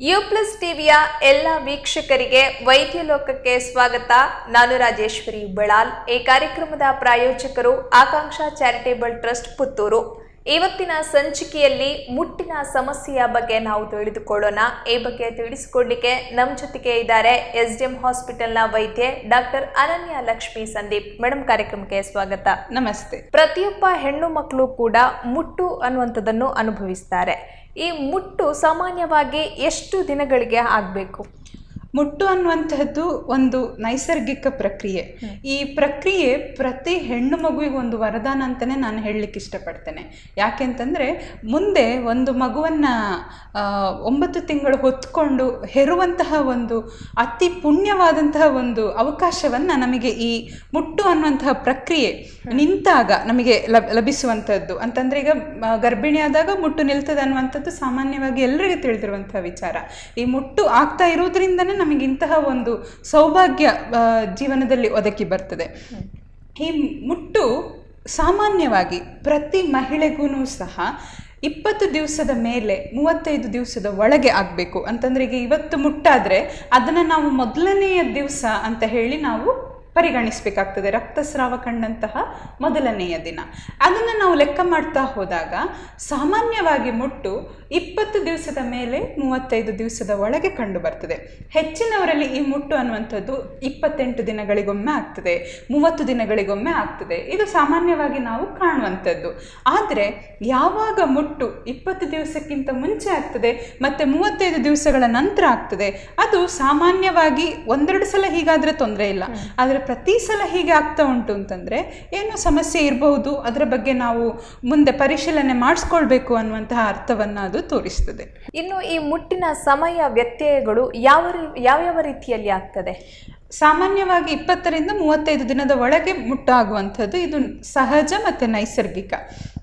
You plus ಟಿವಿಯ ಎಲ್ಲ ವೀಕ್ಷಕರಿಗೆ ವೈದ್ಯ ಲೋಕಕ್ಕೆ ಸ್ವಾಗತ ನಾನು ರಾಜೇಶ್ವರಿ ಬೆಳಾಲ್ ಈ ಕಾರ್ಯಕ್ರಮದ ಪ್ರಾಯೋಜಕರು ಆಕಾಂಕ್ಷಾ ಚಾರಿಟೇಬಲ್ ಟ್ರಸ್ಟ್ ಪುತ್ತೂರು ಇವತ್ತಿನ ಸಂಚಿಕೆಯಲ್ಲಿ ಮುಟ್ಟಿನ ಸಮಸ್ಯೆಯ ಬಗ್ಗೆ ನಾವು ತಿಳಿದುಕೊಳ್ಳೋಣ ಈ ಬಗ್ಗೆ ತಿಳಿಸಿಕೊಡ್ಲಿಕ್ಕೆ ನಮ್ಮ ಜೊತೆಗೆ ಇದ್ದಾರೆ ಎಸ್ ಡಿ ಎಂ ಹಾಸ್ಪಿಟಲ್ನ ವೈದ್ಯೆ ಡಾಕ್ಟರ್ ಅನನ್ಯ ಲಕ್ಷ್ಮಿ ಸಂದೀಪ್ ಮೇಡಮ್ ಕಾರ್ಯಕ್ರಮಕ್ಕೆ ಸ್ವಾಗತ ನಮಸ್ತೆ ಪ್ರತಿಯೊಬ್ಬ ಹೆಣ್ಣು ಮಕ್ಕಳು ಕೂಡ ಮುಟ್ಟು ಅನ್ನುವಂಥದ್ದನ್ನು ಅನುಭವಿಸ್ತಾರೆ ಈ ಮುಟ್ಟು ಸಾಮಾನ್ಯವಾಗಿ ಎಷ್ಟು ದಿನಗಳಿಗೆ ಆಗಬೇಕು ಮುಟ್ಟು ಅನ್ನುವಂತಹದ್ದು ಒಂದು ನೈಸರ್ಗಿಕ ಪ್ರಕ್ರಿಯೆ ಈ ಪ್ರಕ್ರಿಯೆ ಪ್ರತಿ ಹೆಣ್ಣು ಮಗುವಿಗೆ ಒಂದು ವರದಾನ ಅಂತಲೇ ನಾನು ಹೇಳಲಿಕ್ಕೆ ಇಷ್ಟಪಡ್ತೇನೆ ಯಾಕೆಂತಂದರೆ ಮುಂದೆ ಒಂದು ಮಗುವನ್ನು ಒಂಬತ್ತು ತಿಂಗಳು ಹೊತ್ಕೊಂಡು ಹೆರುವಂತಹ ಒಂದು ಅತಿ ಪುಣ್ಯವಾದಂತಹ ಒಂದು ಅವಕಾಶವನ್ನು ನಮಗೆ ಈ ಮುಟ್ಟು ಅನ್ನುವಂತಹ ಪ್ರಕ್ರಿಯೆ ನಿಂತಾಗ ನಮಗೆ ಲಬ್ ಲಭಿಸುವಂಥದ್ದು ಅಂತಂದರೆ ಈಗ ಮ, ಗರ್ಭಿಣಿಯಾದಾಗ ಮುಟ್ಟು ನಿಲ್ತದೆ ಅನ್ನುವಂಥದ್ದು ಸಾಮಾನ್ಯವಾಗಿ ಎಲ್ಲರಿಗೂ ತಿಳಿದಿರುವಂತಹ ವಿಚಾರ ಈ ಮುಟ್ಟು ಆಗ್ತಾ ಇರುವುದರಿಂದನೇ ನಮಗೆ ಇಂತಹ ಒಂದು ಸೌಭಾಗ್ಯ ಆ, ಜೀವನದಲ್ಲಿ ಒದಗಿ ಬರ್ತದೆ ಈ ಮುಟ್ಟು ಸಾಮಾನ್ಯವಾಗಿ ಪ್ರತಿ ಮಹಿಳೆಗೂ ಸಹ ಇಪ್ಪತ್ತು ದಿವಸದ ಮೇಲೆ ಮೂವತ್ತೈದು ದಿವಸದ ಒಳಗೆ ಆಗಬೇಕು ಅಂತಂದರೆ ಈಗ ಇವತ್ತು ಮುಟ್ಟಾದರೆ ಅದನ್ನು ನಾವು ಮೊದಲನೆಯ ದಿವಸ ಅಂತ ಹೇಳಿ ನಾವು ಪರಿಗಣಿಸಬೇಕಾಗ್ತದೆ ರಕ್ತಸ್ರಾವ ಕಂಡಂತಹ ಮೊದಲನೆಯ ದಿನ ಅದನ್ನು ನಾವು ಲೆಕ್ಕ ಮಾಡ್ತಾ ಹೋದಾಗ ಸಾಮಾನ್ಯವಾಗಿ ಮುಟ್ಟು ಇಪ್ಪತ್ತು ದಿವಸದ ಮೇಲೆ ಮೂವತ್ತೈದು ದಿವಸದ ಒಳಗೆ ಕಂಡು ಬರ್ತದೆ ಹೆಚ್ಚಿನವರಲ್ಲಿ ಈ ಮುಟ್ಟು ಅನ್ನುವಂಥದ್ದು ಇಪ್ಪತ್ತೆಂಟು ದಿನಗಳಿಗೊಮ್ಮೆ ಆಗ್ತದೆ ಮೂವತ್ತು ದಿನಗಳಿಗೊಮ್ಮೆ ಆಗ್ತದೆ ಇದು ಸಾಮಾನ್ಯವಾಗಿ ನಾವು ಕಾಣುವಂಥದ್ದು ಆದರೆ ಯಾವಾಗ ಮುಟ್ಟು ಇಪ್ಪತ್ತು ದಿವಸಕ್ಕಿಂತ ಮುಂಚೆ ಆಗ್ತದೆ ಮತ್ತು ಮೂವತ್ತೈದು ದಿವಸಗಳ ನಂತರ ಆಗ್ತದೆ ಅದು ಸಾಮಾನ್ಯವಾಗಿ ಒಂದೆರಡು ಸಲ ಹೀಗಾದರೆ ತೊಂದರೆ ಇಲ್ಲ ಆದರೆ ಪ್ರತಿ ಸಲ ಹೀಗೆ ಆಗ್ತಾ ಉಂಟು ಅಂತಂದರೆ ಏನೋ ಸಮಸ್ಯೆ ಇರಬಹುದು ಅದರ ಬಗ್ಗೆ ನಾವು ಮುಂದೆ ಪರಿಶೀಲನೆ ಮಾಡಿಸ್ಕೊಳ್ಬೇಕು ಅನ್ನುವಂತಹ ಅರ್ಥವನ್ನು ಅದು ತೋರಿಸ್ತದೆ ಇನ್ನು ಈ ಮುಟ್ಟಿನ ಸಮಯ ವ್ಯತ್ಯಯಗಳು ಯಾವ ರೀ- ಯಾವ್ಯಾವ ರೀತಿಯಲ್ಲಿ ಆಗ್ತದೆ ಸಾಮಾನ್ಯವಾಗಿ ಇಪ್ಪತ್ತರಿಂದ ಮೂವತ್ತೈದು ದಿನದ ಒಳಗೆ ಮುಟ್ಟಾಗುವಂಥದ್ದು ಇದು ಸಹಜ ಮತ್ತು ನೈಸರ್ಗಿಕ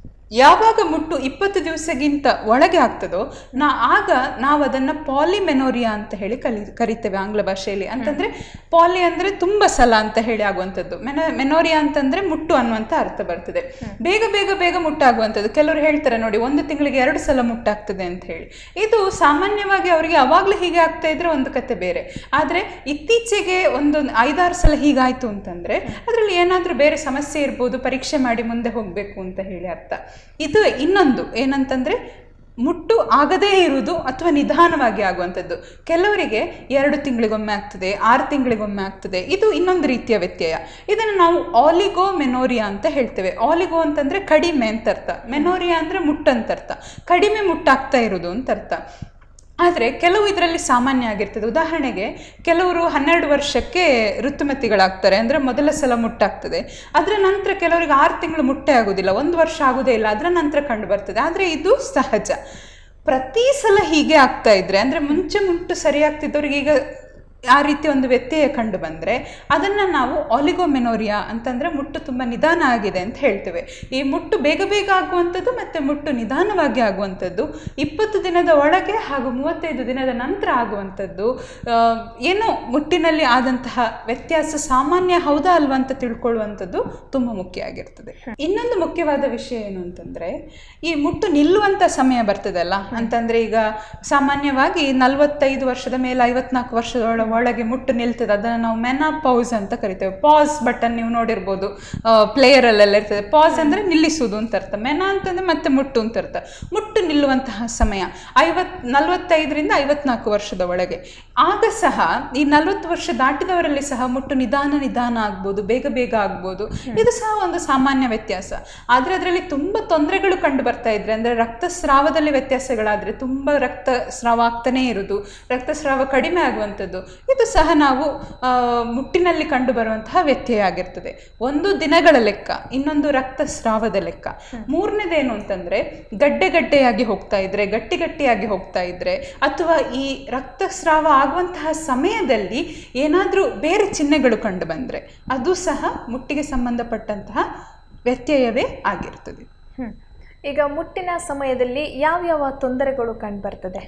ಯಾವಾಗ ಮುಟ್ಟು ಇಪ್ಪತ್ತು ದಿವಸಗಿಂತ ಒಳಗೆ ಆಗ್ತದೋ ನಾ ಆಗ ನಾವು ಅದನ್ನು ಪಾಲಿಮೆನೋರಿಯಾ ಅಂತ ಹೇಳಿ ಕಲಿ ಕರಿತೇವೆ ಆಂಗ್ಲ ಭಾಷೆಯಲ್ಲಿ ಅಂತಂದರೆ ಪಾಲಿ ಅಂದರೆ ತುಂಬ ಸಲ ಅಂತ ಹೇಳಿ ಆಗುವಂಥದ್ದು ಮೆನ ಮೆನೋರಿಯಾ ಅಂತಂದರೆ ಮುಟ್ಟು ಅನ್ನುವಂಥ ಅರ್ಥ ಬರ್ತದೆ ಬೇಗ ಬೇಗ ಬೇಗ ಮುಟ್ಟಾಗುವಂಥದ್ದು ಕೆಲವರು ಹೇಳ್ತಾರೆ ನೋಡಿ ಒಂದು ತಿಂಗಳಿಗೆ ಎರಡು ಸಲ ಮುಟ್ಟಾಗ್ತದೆ ಅಂತ ಹೇಳಿ ಇದು ಸಾಮಾನ್ಯವಾಗಿ ಅವರಿಗೆ ಅವಾಗಲೂ ಹೀಗೆ ಆಗ್ತಾ ಇದ್ರೆ ಒಂದು ಕತೆ ಬೇರೆ ಆದರೆ ಇತ್ತೀಚೆಗೆ ಒಂದು ಐದಾರು ಸಲ ಹೀಗಾಯಿತು ಅಂತಂದರೆ ಅದರಲ್ಲಿ ಏನಾದರೂ ಬೇರೆ ಸಮಸ್ಯೆ ಇರ್ಬೋದು ಪರೀಕ್ಷೆ ಮಾಡಿ ಮುಂದೆ ಹೋಗಬೇಕು ಅಂತ ಹೇಳಿ ಅರ್ಥ ಇದು ಇನ್ನೊಂದು ಏನಂತಂದರೆ ಮುಟ್ಟು ಆಗದೇ ಇರುವುದು ಅಥವಾ ನಿಧಾನವಾಗಿ ಆಗುವಂಥದ್ದು ಕೆಲವರಿಗೆ ಎರಡು ತಿಂಗಳಿಗೊಮ್ಮೆ ಆಗ್ತದೆ ಆರು ತಿಂಗಳಿಗೊಮ್ಮೆ ಆಗ್ತದೆ ಇದು ಇನ್ನೊಂದು ರೀತಿಯ ವ್ಯತ್ಯಯ ಇದನ್ನು ನಾವು ಆಲಿಗೋ ಮೆನೋರಿಯಾ ಅಂತ ಹೇಳ್ತೇವೆ ಆಲಿಗೋ ಅಂತಂದರೆ ಕಡಿಮೆ ಅಂತ ಅರ್ಥ ಮೆನೋರಿಯಾ ಅಂದರೆ ಮುಟ್ಟಂತ ಅರ್ಥ ಕಡಿಮೆ ಮುಟ್ಟಾಗ್ತಾ ಇರೋದು ಅಂತ ಅರ್ಥ ಆದರೆ ಕೆಲವು ಇದರಲ್ಲಿ ಸಾಮಾನ್ಯ ಆಗಿರ್ತದೆ ಉದಾಹರಣೆಗೆ ಕೆಲವರು ಹನ್ನೆರಡು ವರ್ಷಕ್ಕೆ ಋತುಮತಿಗಳಾಗ್ತಾರೆ ಅಂದರೆ ಮೊದಲ ಸಲ ಮುಟ್ಟಾಗ್ತದೆ ಅದರ ನಂತರ ಕೆಲವರಿಗೆ ಆರು ತಿಂಗಳು ಮುಟ್ಟೆ ಆಗೋದಿಲ್ಲ ಒಂದು ವರ್ಷ ಆಗೋದೇ ಇಲ್ಲ ಅದರ ನಂತರ ಕಂಡು ಬರ್ತದೆ ಆದರೆ ಇದು ಸಹಜ ಪ್ರತಿ ಸಲ ಹೀಗೆ ಆಗ್ತಾ ಇದ್ರೆ ಅಂದರೆ ಮುಂಚೆ ಮುಟ್ಟು ಸರಿಯಾಗ್ತಿದ್ದವ್ರಿಗೆ ಈಗ ಆ ರೀತಿ ಒಂದು ವ್ಯತ್ಯಯ ಕಂಡು ಬಂದರೆ ಅದನ್ನು ನಾವು ಆಲಿಗೋಮೆನೋರಿಯಾ ಅಂತಂದರೆ ಮುಟ್ಟು ತುಂಬ ನಿಧಾನ ಆಗಿದೆ ಅಂತ ಹೇಳ್ತೇವೆ ಈ ಮುಟ್ಟು ಬೇಗ ಬೇಗ ಆಗುವಂಥದ್ದು ಮತ್ತು ಮುಟ್ಟು ನಿಧಾನವಾಗಿ ಆಗುವಂಥದ್ದು ಇಪ್ಪತ್ತು ದಿನದ ಒಳಗೆ ಹಾಗೂ ಮೂವತ್ತೈದು ದಿನದ ನಂತರ ಆಗುವಂಥದ್ದು ಆ, ಏನೋ ಮುಟ್ಟಿನಲ್ಲಿ ಆದಂತಹ ವ್ಯತ್ಯಾಸ ಸಾಮಾನ್ಯ ಹೌದಾ ಅಲ್ವಾ ಅಂತ ತಿಳ್ಕೊಳ್ಳುವಂಥದ್ದು ತುಂಬ ಮುಖ್ಯ ಆಗಿರ್ತದೆ ಇನ್ನೊಂದು ಮುಖ್ಯವಾದ ವಿಷಯ ಏನು ಅಂತಂದರೆ ಈ ಮುಟ್ಟು ನಿಲ್ಲುವಂಥ ಸಮಯ ಬರ್ತದಲ್ಲ ಅಂತಂದರೆ ಈಗ ಸಾಮಾನ್ಯವಾಗಿ ನಲವತ್ತೈದು ವರ್ಷದ ಮೇಲೆ ಐವತ್ನಾಲ್ಕು ವರ್ಷದ ಒಳ- ಒಳಗೆ ಮುಟ್ಟು ನಿಲ್ತದೆ ಅದನ್ನು ನಾವು ಮೆನಾ ಪೌಸ್ ಅಂತ ಕರಿತೇವೆ ಪಾಸ್ ಬಟನ್ ನೀವು ನೋಡಿರ್ಬೋದು ಪ್ಲೇಯರಲ್ಲೆಲ್ಲ ಇರ್ತದೆ ಪಾಸ್ ಅಂದರೆ ನಿಲ್ಲಿಸುವುದು ಅಂತ ಅರ್ಥ ಮೆನಾ ಅಂತಂದರೆ ಮತ್ತೆ ಮುಟ್ಟು ಅಂತ ಅರ್ಥ ಮುಟ್ಟು ನಿಲ್ಲುವಂತಹ ಸಮಯ ಐವತ್ ನಲವತ್ತೈದರಿಂದ ಐವತ್ನಾಲ್ಕು ವರ್ಷದ ಒಳಗೆ ಆಗ ಸಹ ಈ ನಲವತ್ತು ವರ್ಷ ದಾಟಿದವರಲ್ಲಿ ಸಹ ಮುಟ್ಟು ನಿಧಾನ ನಿಧಾನ ಆಗ್ಬೋದು ಬೇಗ ಬೇಗ ಆಗ್ಬೋದು ಇದು ಸಹ ಒಂದು ಸಾಮಾನ್ಯ ವ್ಯತ್ಯಾಸ ಆದರೆ ಅದರಲ್ಲಿ ತುಂಬ ತೊಂದರೆಗಳು ಕಂಡು ಬರ್ತಾ ಇದ್ರೆ ಅಂದರೆ ರಕ್ತಸ್ರಾವದಲ್ಲಿ ವ್ಯತ್ಯಾಸಗಳಾದರೆ ತುಂಬ ರಕ್ತಸ್ರಾವ ಆಗ್ತಾನೇ ಇರೋದು ರಕ್ತಸ್ರಾವ ಕಡಿಮೆ ಆಗುವಂಥದ್ದು ಇದು ಸಹ ನಾವು ಆ, ಮುಟ್ಟಿನಲ್ಲಿ ಕಂಡು ಬರುವಂತಹ ವ್ಯತ್ಯಯ ಆಗಿರ್ತದೆ ಒಂದು ದಿನಗಳ ಲೆಕ್ಕ ಇನ್ನೊಂದು ರಕ್ತಸ್ರಾವದ ಲೆಕ್ಕ ಮೂರನೇದೇನು ಅಂತಂದರೆ ಗಡ್ಡೆ ಗಡ್ಡೆಯಾಗಿ ಹೋಗ್ತಾ ಇದ್ರೆ ಗಟ್ಟಿ ಗಟ್ಟಿಯಾಗಿ ಹೋಗ್ತಾ ಇದ್ರೆ ಅಥವಾ ಈ ರಕ್ತಸ್ರಾವ ಆಗುವಂತಹ ಸಮಯದಲ್ಲಿ ಏನಾದರೂ ಬೇರೆ ಚಿಹ್ನೆಗಳು ಕಂಡು ಬಂದರೆ ಅದು ಸಹ ಮುಟ್ಟಿಗೆ ಸಂಬಂಧಪಟ್ಟಂತಹ ವ್ಯತ್ಯಯವೇ ಆಗಿರ್ತದೆ ಹ್ಮ್. ಈಗ ಮುಟ್ಟಿನ ಸಮಯದಲ್ಲಿ ಯಾವ್ಯಾವ ತೊಂದರೆಗಳು ಕಂಡು ಬರ್ತದೆ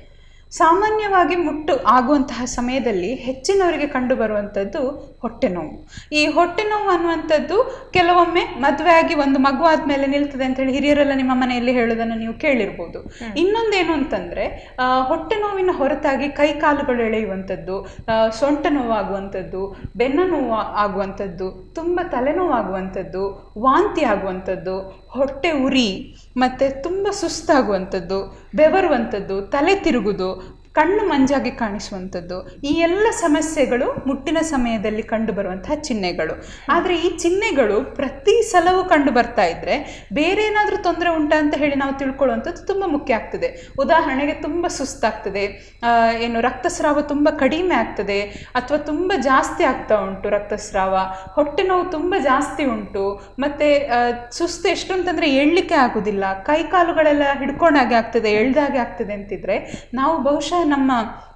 ಸಾಮಾನ್ಯವಾಗಿ ಮುಟ್ಟು ಆಗುವಂತಹ ಸಮಯದಲ್ಲಿ ಹೆಚ್ಚಿನವರಿಗೆ ಕಂಡು ಬರುವಂಥದ್ದು ಹೊಟ್ಟೆ ನೋವು ಈ ಹೊಟ್ಟೆ ನೋವು ಅನ್ನುವಂಥದ್ದು ಕೆಲವೊಮ್ಮೆ ಮದುವೆ ಆಗಿ ಒಂದು ಮಗು ಆದ್ಮೇಲೆ ನಿಲ್ತದೆ ಅಂತ ಹೇಳಿ ಹಿರಿಯರೆಲ್ಲ ನಿಮ್ಮ ಮನೆಯಲ್ಲಿ ಹೇಳೋದನ್ನು ನೀವು ಕೇಳಿರ್ಬೋದು ಇನ್ನೊಂದೇನು ಅಂತಂದ್ರೆ ಆ, ಹೊಟ್ಟೆ ನೋವಿನ ಹೊರತಾಗಿ ಕೈ ಕಾಲುಗಳು ಎಳೆಯುವಂಥದ್ದು ಆ, ಸೊಂಟ ನೋವಾಗುವಂಥದ್ದು ಬೆನ್ನು ನೋವು ಆಗುವಂಥದ್ದು ತುಂಬ ತಲೆನೋವು ಆಗುವಂಥದ್ದು ವಾಂತಿ ಆಗುವಂಥದ್ದು ಹೊಟ್ಟೆ ಉರಿ ಮತ್ತು ತುಂಬ ಸುಸ್ತಾಗುವಂಥದ್ದು ಬೆವರುವಂಥದ್ದು ತಲೆ ತಿರುಗುದು ಕಣ್ಣು ಮಂಜಾಗಿ ಕಾಣಿಸುವಂಥದ್ದು ಈ ಎಲ್ಲ ಸಮಸ್ಯೆಗಳು ಮುಟ್ಟಿನ ಸಮಯದಲ್ಲಿ ಕಂಡು ಬರುವಂತಹ ಚಿಹ್ನೆಗಳು ಆದರೆ ಈ ಚಿಹ್ನೆಗಳು ಪ್ರತಿ ಸಲವೂ ಕಂಡು ಬರ್ತಾ ಇದ್ರೆ ಬೇರೆ ಏನಾದರೂ ತೊಂದರೆ ಉಂಟಾ ಅಂತ ಹೇಳಿ ನಾವು ತಿಳ್ಕೊಳ್ಳುವಂಥದ್ದು ತುಂಬ ಮುಖ್ಯ ಆಗ್ತದೆ ಉದಾಹರಣೆಗೆ ತುಂಬ ಸುಸ್ತಾಗ್ತದೆ ಆ, ಏನು ರಕ್ತಸ್ರಾವ ತುಂಬ ಕಡಿಮೆ ಆಗ್ತದೆ ಅಥವಾ ತುಂಬ ಜಾಸ್ತಿ ಆಗ್ತಾ ಉಂಟು ರಕ್ತಸ್ರಾವ ಹೊಟ್ಟೆ ನೋವು ತುಂಬ ಜಾಸ್ತಿ ಉಂಟು ಮತ್ತು ಸುಸ್ತು ಎಷ್ಟು ಅಂತಂದರೆ ಏಳಲಿಕ್ಕೆ ಆಗೋದಿಲ್ಲ ಕೈ ಕಾಲುಗಳೆಲ್ಲ ಹಿಡ್ಕೊಂಡಾಗೆ ಆಗ್ತದೆ ಎಳ್ದಾಗೆ ಆಗ್ತದೆ ಅಂತಿದ್ರೆ ನಾವು ಬಹುಶಃ ನಮ್ಮ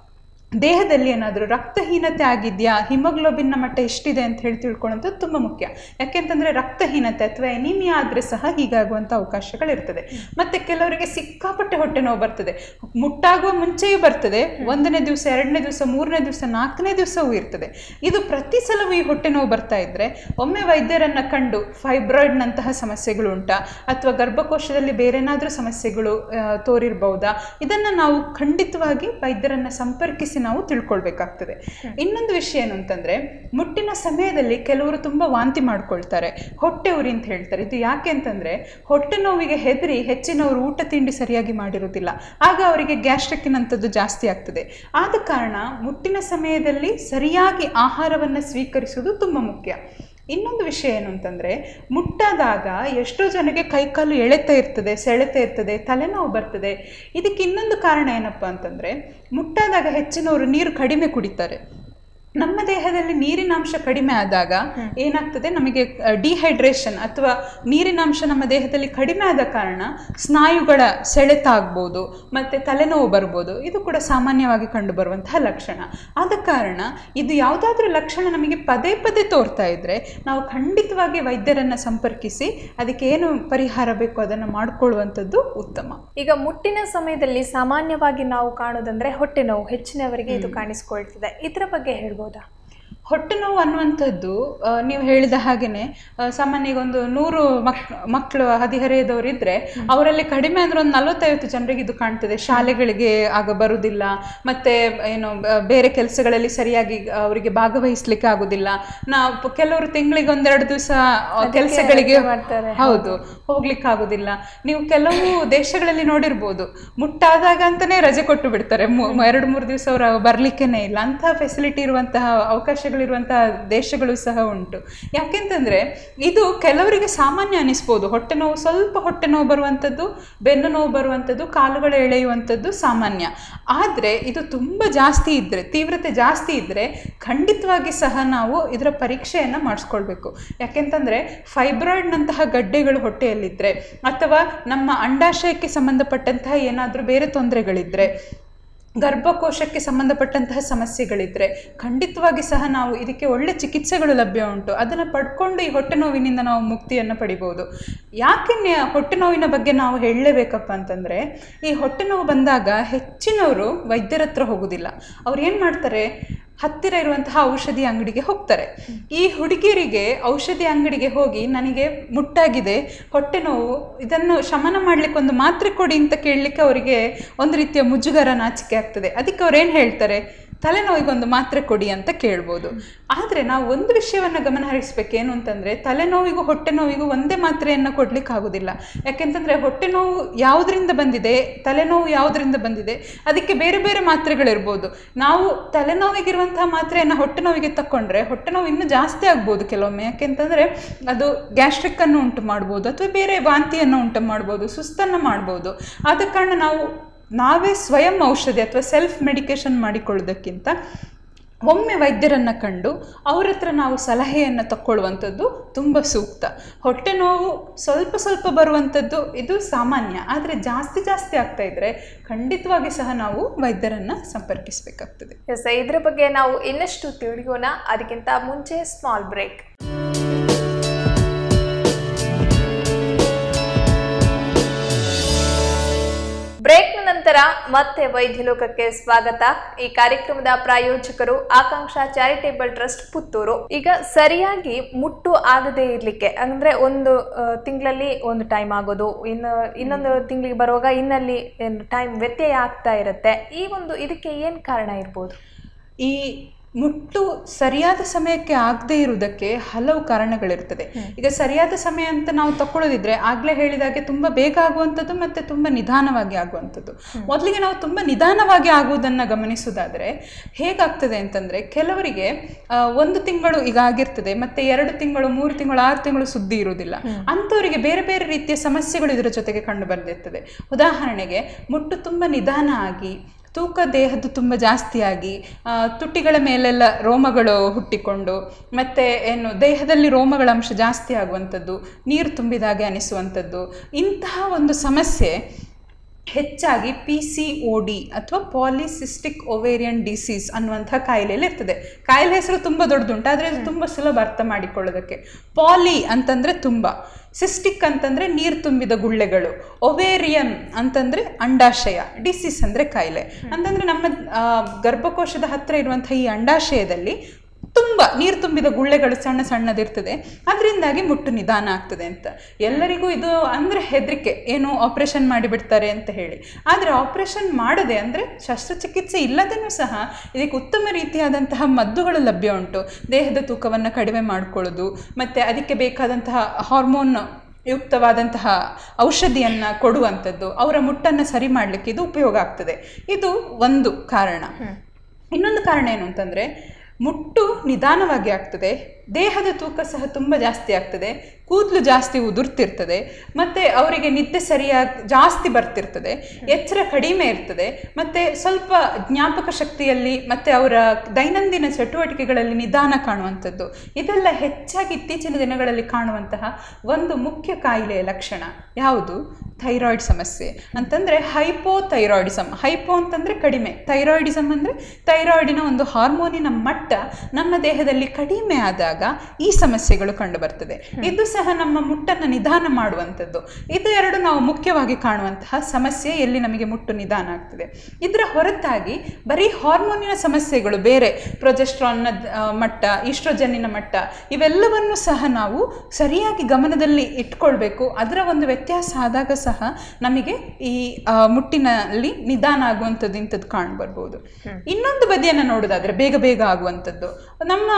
ದೇಹದಲ್ಲಿ ಏನಾದರೂ ರಕ್ತಹೀನತೆ ಆಗಿದೆಯಾ ಹಿಮೋಗ್ಲೋಬಿನ್ನ ಮಟ್ಟ ಎಷ್ಟಿದೆ ಅಂತ ಹೇಳಿ ತಿಳ್ಕೊಳ್ಳೋಂಥದ್ದು ತುಂಬ ಮುಖ್ಯ ಯಾಕೆಂತಂದರೆ ರಕ್ತಹೀನತೆ ಅಥವಾ ಎನಿಮಿಯಾ ಆದರೆ ಸಹ ಹೀಗಾಗುವಂಥ ಅವಕಾಶಗಳಿರ್ತದೆ ಮತ್ತು ಕೆಲವರಿಗೆ ಸಿಕ್ಕಾಪಟ್ಟೆ ಹೊಟ್ಟೆ ನೋವು ಬರ್ತದೆ ಮುಟ್ಟಾಗುವ ಮುಂಚೆಯೂ ಬರ್ತದೆ ಒಂದನೇ ದಿವಸ ಎರಡನೇ ದಿವಸ ಮೂರನೇ ದಿವಸ ನಾಲ್ಕನೇ ದಿವಸವೂ ಇರ್ತದೆ ಇದು ಪ್ರತಿ ಸಲವೂ ಈ ಹೊಟ್ಟೆ ನೋವು ಬರ್ತಾ ಇದ್ದರೆ ಒಮ್ಮೆ ವೈದ್ಯರನ್ನು ಕಂಡು ಫೈಬ್ರಾಯ್ಡ್ನಂತಹ ಸಮಸ್ಯೆಗಳು ಉಂಟಾ ಅಥವಾ ಗರ್ಭಕೋಶದಲ್ಲಿ ಬೇರೆನಾದರೂ ಸಮಸ್ಯೆಗಳು ಆ, ತೋರಿರ್ಬಹುದಾ ಇದನ್ನು ನಾವು ಖಂಡಿತವಾಗಿ ವೈದ್ಯರನ್ನು ಸಂಪರ್ಕಿಸಿ ನಾವು ತಿಳ್ಕೊಳ್ಬೇಕಾಗ್ತದೆ ಇನ್ನೊಂದು ವಿಷಯ ಏನು ಅಂತಂದರೆ ಮುಟ್ಟಿನ ಸಮಯದಲ್ಲಿ ಕೆಲವರು ತುಂಬ ವಾಂತಿ ಮಾಡ್ಕೊಳ್ತಾರೆ ಹೊಟ್ಟೆ ಉರಿ ಅಂತ ಹೇಳ್ತಾರೆ ಇದು ಯಾಕೆ ಅಂತಂದರೆ ಹೊಟ್ಟೆ ನೋವಿಗೆ ಹೆದರಿ ಹೆಚ್ಚಿನವರು ಊಟ ತಿಂಡಿ ಸರಿಯಾಗಿ ಮಾಡಿರೋದಿಲ್ಲ ಆಗ ಅವರಿಗೆ ಗ್ಯಾಸ್ಟ್ರಿಕ್ಕಿನಂಥದ್ದು ಜಾಸ್ತಿ ಆಗ್ತದೆ ಆದ ಕಾರಣ ಮುಟ್ಟಿನ ಸಮಯದಲ್ಲಿ ಸರಿಯಾಗಿ ಆಹಾರವನ್ನು ಸ್ವೀಕರಿಸುವುದು ತುಂಬ ಮುಖ್ಯ ಇನ್ನೊಂದು ವಿಷಯ ಏನು ಅಂತಂದರೆ ಮುಟ್ಟಾದಾಗ ಎಷ್ಟೋ ಜನಕ್ಕೆ ಕೈಕಾಲು ಎಳೆತ ಇರ್ತದೆ ಸೆಳೆತ ಇರ್ತದೆ ತಲೆನೋವು ಬರ್ತದೆ ಇದಕ್ಕೆ ಇನ್ನೊಂದು ಕಾರಣ ಏನಪ್ಪ ಅಂತಂದರೆ ಮುಟ್ಟಾದಾಗ ಹೆಚ್ಚಿನವರು ನೀರು ಕಡಿಮೆ ಕುಡಿತಾರೆ ನಮ್ಮ ದೇಹದಲ್ಲಿ ನೀರಿನಾಂಶ ಕಡಿಮೆ ಆದಾಗ ಏನಾಗ್ತದೆ ನಮಗೆ ಡಿಹೈಡ್ರೇಷನ್ ಅಥವಾ ನೀರಿನಾಂಶ ನಮ್ಮ ದೇಹದಲ್ಲಿ ಕಡಿಮೆ ಆದ ಕಾರಣ ಸ್ನಾಯುಗಳ ಸೆಳೆತ ಆಗ್ಬೋದು ಮತ್ತು ತಲೆನೋವು ಬರ್ಬೋದು ಇದು ಕೂಡ ಸಾಮಾನ್ಯವಾಗಿ ಕಂಡುಬರುವಂತಹ ಲಕ್ಷಣ ಆದ ಕಾರಣ ಇದು ಯಾವುದಾದ್ರೂ ಲಕ್ಷಣ ನಮಗೆ ಪದೇ ಪದೇ ತೋರ್ತಾ ಇದ್ದರೆ ನಾವು ಖಂಡಿತವಾಗಿ ವೈದ್ಯರನ್ನು ಸಂಪರ್ಕಿಸಿ ಅದಕ್ಕೆ ಏನು ಪರಿಹಾರ ಬೇಕೋ ಅದನ್ನು ಮಾಡಿಕೊಳ್ಳುವಂಥದ್ದು ಉತ್ತಮ ಈಗ ಮುಟ್ಟಿನ ಸಮಯದಲ್ಲಿ ಸಾಮಾನ್ಯವಾಗಿ ನಾವು ಕಾಣೋದಂದ್ರೆ ಹೊಟ್ಟೆ ನೋವು ಹೆಚ್ಚಿನವರಿಗೆ ಇದು ಕಾಣಿಸ್ಕೊಳ್ತದೆ ಇದರ ಬಗ್ಗೆ ಹೇಳ್ಬೋದಾ ಹೊಟ್ಟೆ ನೋವು ಅನ್ನುವಂಥದ್ದು ಆ, ನೀವು ಹೇಳಿದ ಹಾಗೆಯೇ ಸಾಮಾನ್ಯ ಈಗ ಒಂದು ನೂರು ಮಕ್ ಮಕ್ಕಳು ಹದಿಹರೆಯದವರು ಇದ್ದರೆ ಅವರಲ್ಲಿ ಕಡಿಮೆ ಅಂದರೆ ಒಂದು ನಲವತ್ತೈವತ್ತು ಜನರಿಗೆ ಇದು ಕಾಣ್ತದೆ ಶಾಲೆಗಳಿಗೆ ಆಗ ಬರುವುದಿಲ್ಲ ಮತ್ತು ಏನು ಬ- ಬೇರೆ ಕೆಲಸಗಳಲ್ಲಿ ಸರಿಯಾಗಿ ಅವರಿಗೆ ಭಾಗವಹಿಸ್ಲಿಕ್ಕೆ ಆಗೋದಿಲ್ಲ ನಾವು ಕೆಲವರು ತಿಂಗಳಿಗೆ ಒಂದೆರಡು ದಿವಸ ಕೆಲಸಗಳಿಗೆ ಮಾಡ್ತಾರೆ. ಹೌದು ಹೋಗ್ಲಿಕ್ಕೆ ಆಗೋದಿಲ್ಲ ನೀವು ಕೆಲವು ದೇಶಗಳಲ್ಲಿ ನೋಡಿರ್ಬೋದು ಮುಟ್ಟಾದಾಗ ಅಂತಾನೆ ರಜೆ ಕೊಟ್ಟು ಬಿಡ್ತಾರೆ ಮು- ಎರಡು ಮೂರು ದಿವಸ ಅವರು ಬರ್ಲಿಕ್ಕೇನೆ ಇಲ್ಲ ಅಂತಹ ಫೆಸಿಲಿಟಿ ಇರುವಂತಹ ಅವಕಾಶಗಳಿರುವಂತಹ ದೇಶಗಳು ಸಹ ಉಂಟು ಯಾಕೆಂತಂದ್ರೆ ಇದು ಕೆಲವರಿಗೆ ಸಾಮಾನ್ಯ ಅನಿಸ್ಬೋದು ಹೊಟ್ಟೆ ನೋವು ಸ್ವಲ್ಪ ಹೊಟ್ಟೆ ನೋವು ಬರುವಂಥದ್ದು ಬೆನ್ನು ನೋವು ಬರುವಂಥದ್ದು ಕಾಲುಗಳು ಎಳೆಯುವಂಥದ್ದು ಸಾಮಾನ್ಯ ಆದರೆ ಇದು ತುಂಬ ಜಾಸ್ತಿ ಇದ್ದರೆ ತೀವ್ರತೆ ಜಾಸ್ತಿ ಇದ್ದರೆ ಖಂಡಿತವಾಗಿ ಸಹ ನಾವು ಇದರ ಪರೀಕ್ಷೆಯನ್ನು ಮಾಡಿಸ್ಕೊಳ್ಬೇಕು ಯಾಕೆಂತಂದರೆ ಫೈಬ್ರಾಯ್ಡ್ನಂತಹ ಗಡ್ಡೆಗಳು ಹೊಟ್ಟೆಯಲ್ಲಿದ್ದರೆ ಅಥವಾ ನಮ್ಮ ಅಂಡಾಶಯಕ್ಕೆ ಸಂಬಂಧಪಟ್ಟಂತಹ ಏನಾದರೂ ಬೇರೆ ತೊಂದರೆಗಳಿದ್ದರೆ ಗರ್ಭಕೋಶಕ್ಕೆ ಸಂಬಂಧಪಟ್ಟಂತಹ ಸಮಸ್ಯೆಗಳಿದ್ದರೆ ಖಂಡಿತವಾಗಿ ಸಹ ನಾವು ಇದಕ್ಕೆ ಒಳ್ಳೆ ಚಿಕಿತ್ಸೆಗಳು ಲಭ್ಯ ಉಂಟು ಅದನ್ನು ಪಡ್ಕೊಂಡು ಈ ಹೊಟ್ಟೆ ನೋವಿನಿಂದ ನಾವು ಮುಕ್ತಿಯನ್ನು ಪಡಿಬೋದು ಯಾಕೆ ನೆ- ಹೊಟ್ಟೆ ನೋವಿನ ಬಗ್ಗೆ ನಾವು ಹೇಳಲೇಬೇಕಪ್ಪ ಅಂತಂದರೆ ಈ ಹೊಟ್ಟೆ ನೋವು ಬಂದಾಗ ಹೆಚ್ಚಿನವರು ವೈದ್ಯರ ಹತ್ರ ಹೋಗೋದಿಲ್ಲ ಅವ್ರು ಏನು ಮಾಡ್ತಾರೆ ಹತ್ತಿರ ಇರುವಂತಹ ಔಷಧಿ ಅಂಗಡಿಗೆ ಹೋಗ್ತಾರೆ ಈ ಹುಡುಗಿಯರಿಗೆ ಔಷಧಿ ಅಂಗಡಿಗೆ ಹೋಗಿ ನನಗೆ ಮುಟ್ಟಾಗಿದೆ ಹೊಟ್ಟೆ ನೋವು ಇದನ್ನು ಶಮನ ಮಾಡ್ಲಿಕ್ಕೆ ಒಂದು ಮಾತ್ರೆ ಕೊಡಿ ಅಂತ ಕೇಳಲಿಕ್ಕೆ ಅವರಿಗೆ ಒಂದು ರೀತಿಯ ಮುಜುಗರ ನಾಚಿಕೆ ಆಗ್ತದೆ ಅದಕ್ಕೆ ಅವ್ರು ಏನು ಹೇಳ್ತಾರೆ ತಲೆನೋವಿಗೊಂದು ಮಾತ್ರೆ ಕೊಡಿ ಅಂತ ಕೇಳ್ಬೋದು ಆದರೆ ನಾವು ಒಂದು ವಿಷಯವನ್ನು ಗಮನ ಹರಿಸ್ಬೇಕೇನು ಅಂತಂದರೆ ತಲೆನೋವಿಗೂ ಹೊಟ್ಟೆ ನೋವಿಗೂ ಒಂದೇ ಮಾತ್ರೆಯನ್ನು ಕೊಡ್ಲಿಕ್ಕೆ ಆಗೋದಿಲ್ಲ ಯಾಕೆಂತಂದರೆ ಹೊಟ್ಟೆ ನೋವು ಯಾವುದರಿಂದ ಬಂದಿದೆ ತಲೆನೋವು ಯಾವುದರಿಂದ ಬಂದಿದೆ ಅದಕ್ಕೆ ಬೇರೆ ಬೇರೆ ಮಾತ್ರೆಗಳಿರ್ಬೋದು ನಾವು ತಲೆನೋವಿಗಿರುವಂತಹ ಮಾತ್ರೆಯನ್ನು ಹೊಟ್ಟೆ ನೋವಿಗೆ ತಕೊಂಡ್ರೆ ಹೊಟ್ಟೆ ನೋವು ಇನ್ನೂ ಜಾಸ್ತಿ ಆಗ್ಬೋದು ಕೆಲವೊಮ್ಮೆ ಯಾಕೆಂತಂದರೆ ಅದು ಗ್ಯಾಸ್ಟ್ರಿಕ್ ಅನ್ನು ಉಂಟು ಮಾಡ್ಬೋದು ಅಥವಾ ಬೇರೆ ವಾಂತಿಯನ್ನು ಉಂಟು ಮಾಡ್ಬೋದು ಸುಸ್ತನ್ನು ಮಾಡ್ಬೋದು ಆದ ಕಾರಣ ನಾವು ನಾವೇ ಸ್ವಯಂ ಔಷಧಿ ಅಥವಾ ಸೆಲ್ಫ್ ಮೆಡಿಕೇಶನ್ ಮಾಡಿಕೊಳ್ಳೋದಕ್ಕಿಂತ ಒಮ್ಮೆ ವೈದ್ಯರನ್ನು ಕಂಡು ಅವ್ರ ಹತ್ರ ನಾವು ಸಲಹೆಯನ್ನು ತಕ್ಕೊಳ್ಳುವಂಥದ್ದು ತುಂಬ ಸೂಕ್ತ ಹೊಟ್ಟೆ ನೋವು ಸ್ವಲ್ಪ ಸ್ವಲ್ಪ ಬರುವಂಥದ್ದು ಇದು ಸಾಮಾನ್ಯ ಆದರೆ ಜಾಸ್ತಿ ಜಾಸ್ತಿ ಆಗ್ತಾ ಇದ್ದರೆ ಖಂಡಿತವಾಗಿ ಸಹ ನಾವು ವೈದ್ಯರನ್ನು ಸಂಪರ್ಕಿಸಬೇಕಾಗ್ತದೆ ಎಸ್ ಇದ್ರ ಬಗ್ಗೆ ನಾವು ಇನ್ನಷ್ಟು ತಿಳಿಯೋಣ ಅದಕ್ಕಿಂತ ಮುಂಚೆ ಸ್ಮಾಲ್ ಬ್ರೇಕ್ ಬ್ರೇಕ್ನ ನಂತರ ನಂತರ ಮತ್ತೆ ವೈದ್ಯಲೋಕಕ್ಕೆ ಸ್ವಾಗತ ಈ ಕಾರ್ಯಕ್ರಮದ ಪ್ರಾಯೋಜಕರು ಆಕಾಂಕ್ಷಾ ಚಾರಿಟೇಬಲ್ ಟ್ರಸ್ಟ್ ಪುತ್ತೂರು ಈಗ ಸರಿಯಾಗಿ ಮುಟ್ಟು ಆಗದೆ ಇರ್ಲಿಕ್ಕೆ ಅಂದ್ರೆ ಒಂದು ತಿಂಗಳಲ್ಲಿ ಒಂದು ಟೈಮ್ ಆಗೋದು ಇನ್ನು ಇನ್ನೊಂದು ತಿಂಗಳಿಗೆ ಬರುವಾಗ ಇನ್ನಲ್ಲಿ ಟೈಮ್ ವ್ಯತ್ಯಯ ಆಗ್ತಾ ಇರುತ್ತೆ ಈ ಒಂದು ಇದಕ್ಕೆ ಏನ್ ಕಾರಣ ಇರ್ಬೋದು ಈ ಮುಟ್ಟು ಸರಿಯಾದ ಸಮಯಕ್ಕೆ ಆಗದೇ ಇರುವುದಕ್ಕೆ ಹಲವು ಕಾರಣಗಳಿರ್ತದೆ ಈಗ ಸರಿಯಾದ ಸಮಯ ಅಂತ ನಾವು ತಕೊಳ್ಳೋದಿದ್ರೆ ಆಗ್ಲೇ ಹೇಳಿದಾಗೆ ತುಂಬಾ ಬೇಗ ಆಗುವಂಥದ್ದು ಮತ್ತೆ ತುಂಬಾ ನಿಧಾನವಾಗಿ ಆಗುವಂಥದ್ದು ಮೊದಲಿಗೆ ನಾವು ತುಂಬಾ ನಿಧಾನವಾಗಿ ಆಗುವುದನ್ನ ಗಮನಿಸುವುದಾದ್ರೆ ಹೇಗಾಗ್ತದೆ ಅಂತಂದ್ರೆ ಕೆಲವರಿಗೆ ಆ, ಒಂದು ತಿಂಗಳು ಈಗ ಆಗಿರ್ತದೆ ಮತ್ತೆ ಎರಡು ತಿಂಗಳು ಮೂರು ತಿಂಗಳು ಆರು ತಿಂಗಳು ಸುದ್ದಿ ಇರುವುದಿಲ್ಲ ಅಂಥವರಿಗೆ ಬೇರೆ ಬೇರೆ ರೀತಿಯ ಸಮಸ್ಯೆಗಳು ಇದರ ಜೊತೆಗೆ ಕಂಡು ಬಂದಿರ್ತದೆ ಉದಾಹರಣೆಗೆ ಮುಟ್ಟು ತುಂಬಾ ನಿಧಾನ ಆಗಿ ತೂಕ ದೇಹದ್ದು ತುಂಬ ಜಾಸ್ತಿಯಾಗಿ ಆ, ತುಟಿಗಳ ಮೇಲೆಲ್ಲ ರೋಮಗಳು ಹುಟ್ಟಿಕೊಂಡು ಮತ್ತು ಏನು ದೇಹದಲ್ಲಿ ರೋಮಗಳ ಅಂಶ ಜಾಸ್ತಿ ಆಗುವಂಥದ್ದು ನೀರು ತುಂಬಿದಾಗೆ ಅನಿಸುವಂಥದ್ದು ಇಂತಹ ಒಂದು ಸಮಸ್ಯೆ ಹೆಚ್ಚಾಗಿ ಪಿ ಸಿ ಒ ಡಿ ಅಥವಾ ಪಾಲಿಸಿಸ್ಟಿಕ್ ಒವೇರಿಯನ್ ಡಿಸೀಸ್ ಅನ್ನುವಂಥ ಕಾಯಿಲೆಯಲ್ಲಿ ಇರ್ತದೆ ಕಾಯಿಲೆ ಹೆಸರು ತುಂಬ ದೊಡ್ಡದುಂಟು ಆದರೆ ಇದು ತುಂಬ ಸುಲಭ ಅರ್ಥ ಮಾಡಿಕೊಳ್ಳೋದಕ್ಕೆ ಪಾಲಿ ಅಂತಂದರೆ ತುಂಬ ಸಿಸ್ಟಿಕ್ ಅಂತಂದರೆ ನೀರು ತುಂಬಿದ ಗುಳ್ಳೆಗಳು ಒವೇರಿಯನ್ ಅಂತಂದರೆ ಅಂಡಾಶಯ ಡಿಸೀಸ್ ಅಂದರೆ ಕಾಯಿಲೆ ಅಂತಂದರೆ ನಮ್ಮ ಆ, ಗರ್ಭಕೋಶದ ಹತ್ತಿರ ಇರುವಂಥ ಈ ಅಂಡಾಶಯದಲ್ಲಿ ತುಂಬ ನೀರು ತುಂಬಿದ ಗುಳ್ಳೆಗಳು ಸಣ್ಣ ಸಣ್ಣದಿರ್ತದೆ ಅದರಿಂದಾಗಿ ಮುಟ್ಟು ನಿಧಾನ ಆಗ್ತದೆ ಅಂತ ಎಲ್ಲರಿಗೂ ಇದು ಅಂದರೆ ಹೆದರಿಕೆ ಏನು ಆಪರೇಷನ್ ಮಾಡಿಬಿಡ್ತಾರೆ ಅಂತ ಹೇಳಿ ಆದರೆ ಆಪರೇಷನ್ ಮಾಡದೆ ಅಂದರೆ ಶಸ್ತ್ರಚಿಕಿತ್ಸೆ ಇಲ್ಲದೇನೂ ಸಹ ಇದಕ್ಕೆ ಉತ್ತಮ ರೀತಿಯಾದಂತಹ ಮದ್ದುಗಳು ಲಭ್ಯ ಉಂಟು ದೇಹದ ತೂಕವನ್ನು ಕಡಿಮೆ ಮಾಡ್ಕೊಳ್ಳೋದು ಮತ್ತು ಅದಕ್ಕೆ ಬೇಕಾದಂತಹ ಹಾರ್ಮೋನ್ ಯುಕ್ತವಾದಂತಹ ಔಷಧಿಯನ್ನು ಕೊಡುವಂಥದ್ದು ಅವರ ಮುಟ್ಟನ್ನು ಸರಿ ಮಾಡಲಿಕ್ಕೆ ಇದು ಉಪಯೋಗ ಆಗ್ತದೆ ಇದು ಒಂದು ಕಾರಣ ಇನ್ನೊಂದು ಕಾರಣ ಏನು ಅಂತಂದರೆ ಮುಟ್ಟು ನಿಧಾನವಾಗಿ ಆಗ್ತದೆ ದೇಹದ ತೂಕ ಸಹ ತುಂಬ ಜಾಸ್ತಿ ಆಗ್ತದೆ ಕೂದಲು ಜಾಸ್ತಿ ಉದುರ್ತಿರ್ತದೆ ಮತ್ತು ಅವರಿಗೆ ನಿದ್ದೆ ಸರಿಯಾಗಿ ಜಾಸ್ತಿ ಬರ್ತಿರ್ತದೆ ಎಚ್ಚರ ಕಡಿಮೆ ಇರ್ತದೆ ಮತ್ತು ಸ್ವಲ್ಪ ಜ್ಞಾಪಕ ಶಕ್ತಿಯಲ್ಲಿ ಮತ್ತು ಅವರ ದೈನಂದಿನ ಚಟುವಟಿಕೆಗಳಲ್ಲಿ ನಿಧಾನ ಕಾಣುವಂಥದ್ದು ಇದೆಲ್ಲ ಹೆಚ್ಚಾಗಿ ಇತ್ತೀಚಿನ ದಿನಗಳಲ್ಲಿ ಕಾಣುವಂತಹ ಒಂದು ಮುಖ್ಯ ಕಾಯಿಲೆಯ ಲಕ್ಷಣ ಯಾವುದು ಥೈರಾಯ್ಡ್ ಸಮಸ್ಯೆ ಅಂತಂದರೆ ಹೈಪೋಥೈರಾಯ್ಡಿಸಮ್ ಹೈಪೋ ಅಂತಂದರೆ ಕಡಿಮೆ ಥೈರಾಯ್ಡಿಸಮ್ ಅಂದರೆ ಥೈರಾಯ್ಡಿನ ಒಂದು ಹಾರ್ಮೋನಿನ ಮಟ್ಟ ನಮ್ಮ ದೇಹದಲ್ಲಿ ಕಡಿಮೆ ಆದಾಗ ಈ ಸಮಸ್ಯೆಗಳು ಕಂಡು ಬರ್ತದೆ ಇದು ಸಹ ನಮ್ಮ ಮುಟ್ಟನ್ನು ನಿಧಾನ ಮಾಡುವಂಥದ್ದು ಇದು ಎರಡು ನಾವು ಮುಖ್ಯವಾಗಿ ಕಾಣುವಂತಹ ಸಮಸ್ಯೆ ಎಲ್ಲಿ ನಮಗೆ ಮುಟ್ಟು ನಿಧಾನ ಆಗ್ತದೆ ಇದರ ಹೊರತಾಗಿ ಬರೀ ಹಾರ್ಮೋನಿನ ಸಮಸ್ಯೆಗಳು ಬೇರೆ ಪ್ರೊಜೆಸ್ಟ್ರಾನ್ನ ಆ, ಮಟ್ಟ ಈಸ್ಟ್ರೋಜನ್ನಿನ ಮಟ್ಟ ಇವೆಲ್ಲವನ್ನು ಸಹ ನಾವು ಸರಿಯಾಗಿ ಗಮನದಲ್ಲಿ ಇಟ್ಕೊಳ್ಬೇಕು ಅದರ ಒಂದು ವ್ಯತ್ಯಾಸ ಆದಾಗ ಸಹ ನಮಗೆ ಈ ಆ, ಮುಟ್ಟಿನಲ್ಲಿ ನಿಧಾನ ಆಗುವಂಥದ್ದು ಇಂಥದ್ದು ಕಾಣ್ಬರ್ಬೋದು ಇನ್ನೊಂದು ಬದಿಯನ್ನು ನೋಡೋದಾದ್ರೆ ಬೇಗ ಬೇಗ ಆಗುವಂಥದ್ದು ನಮ್ಮ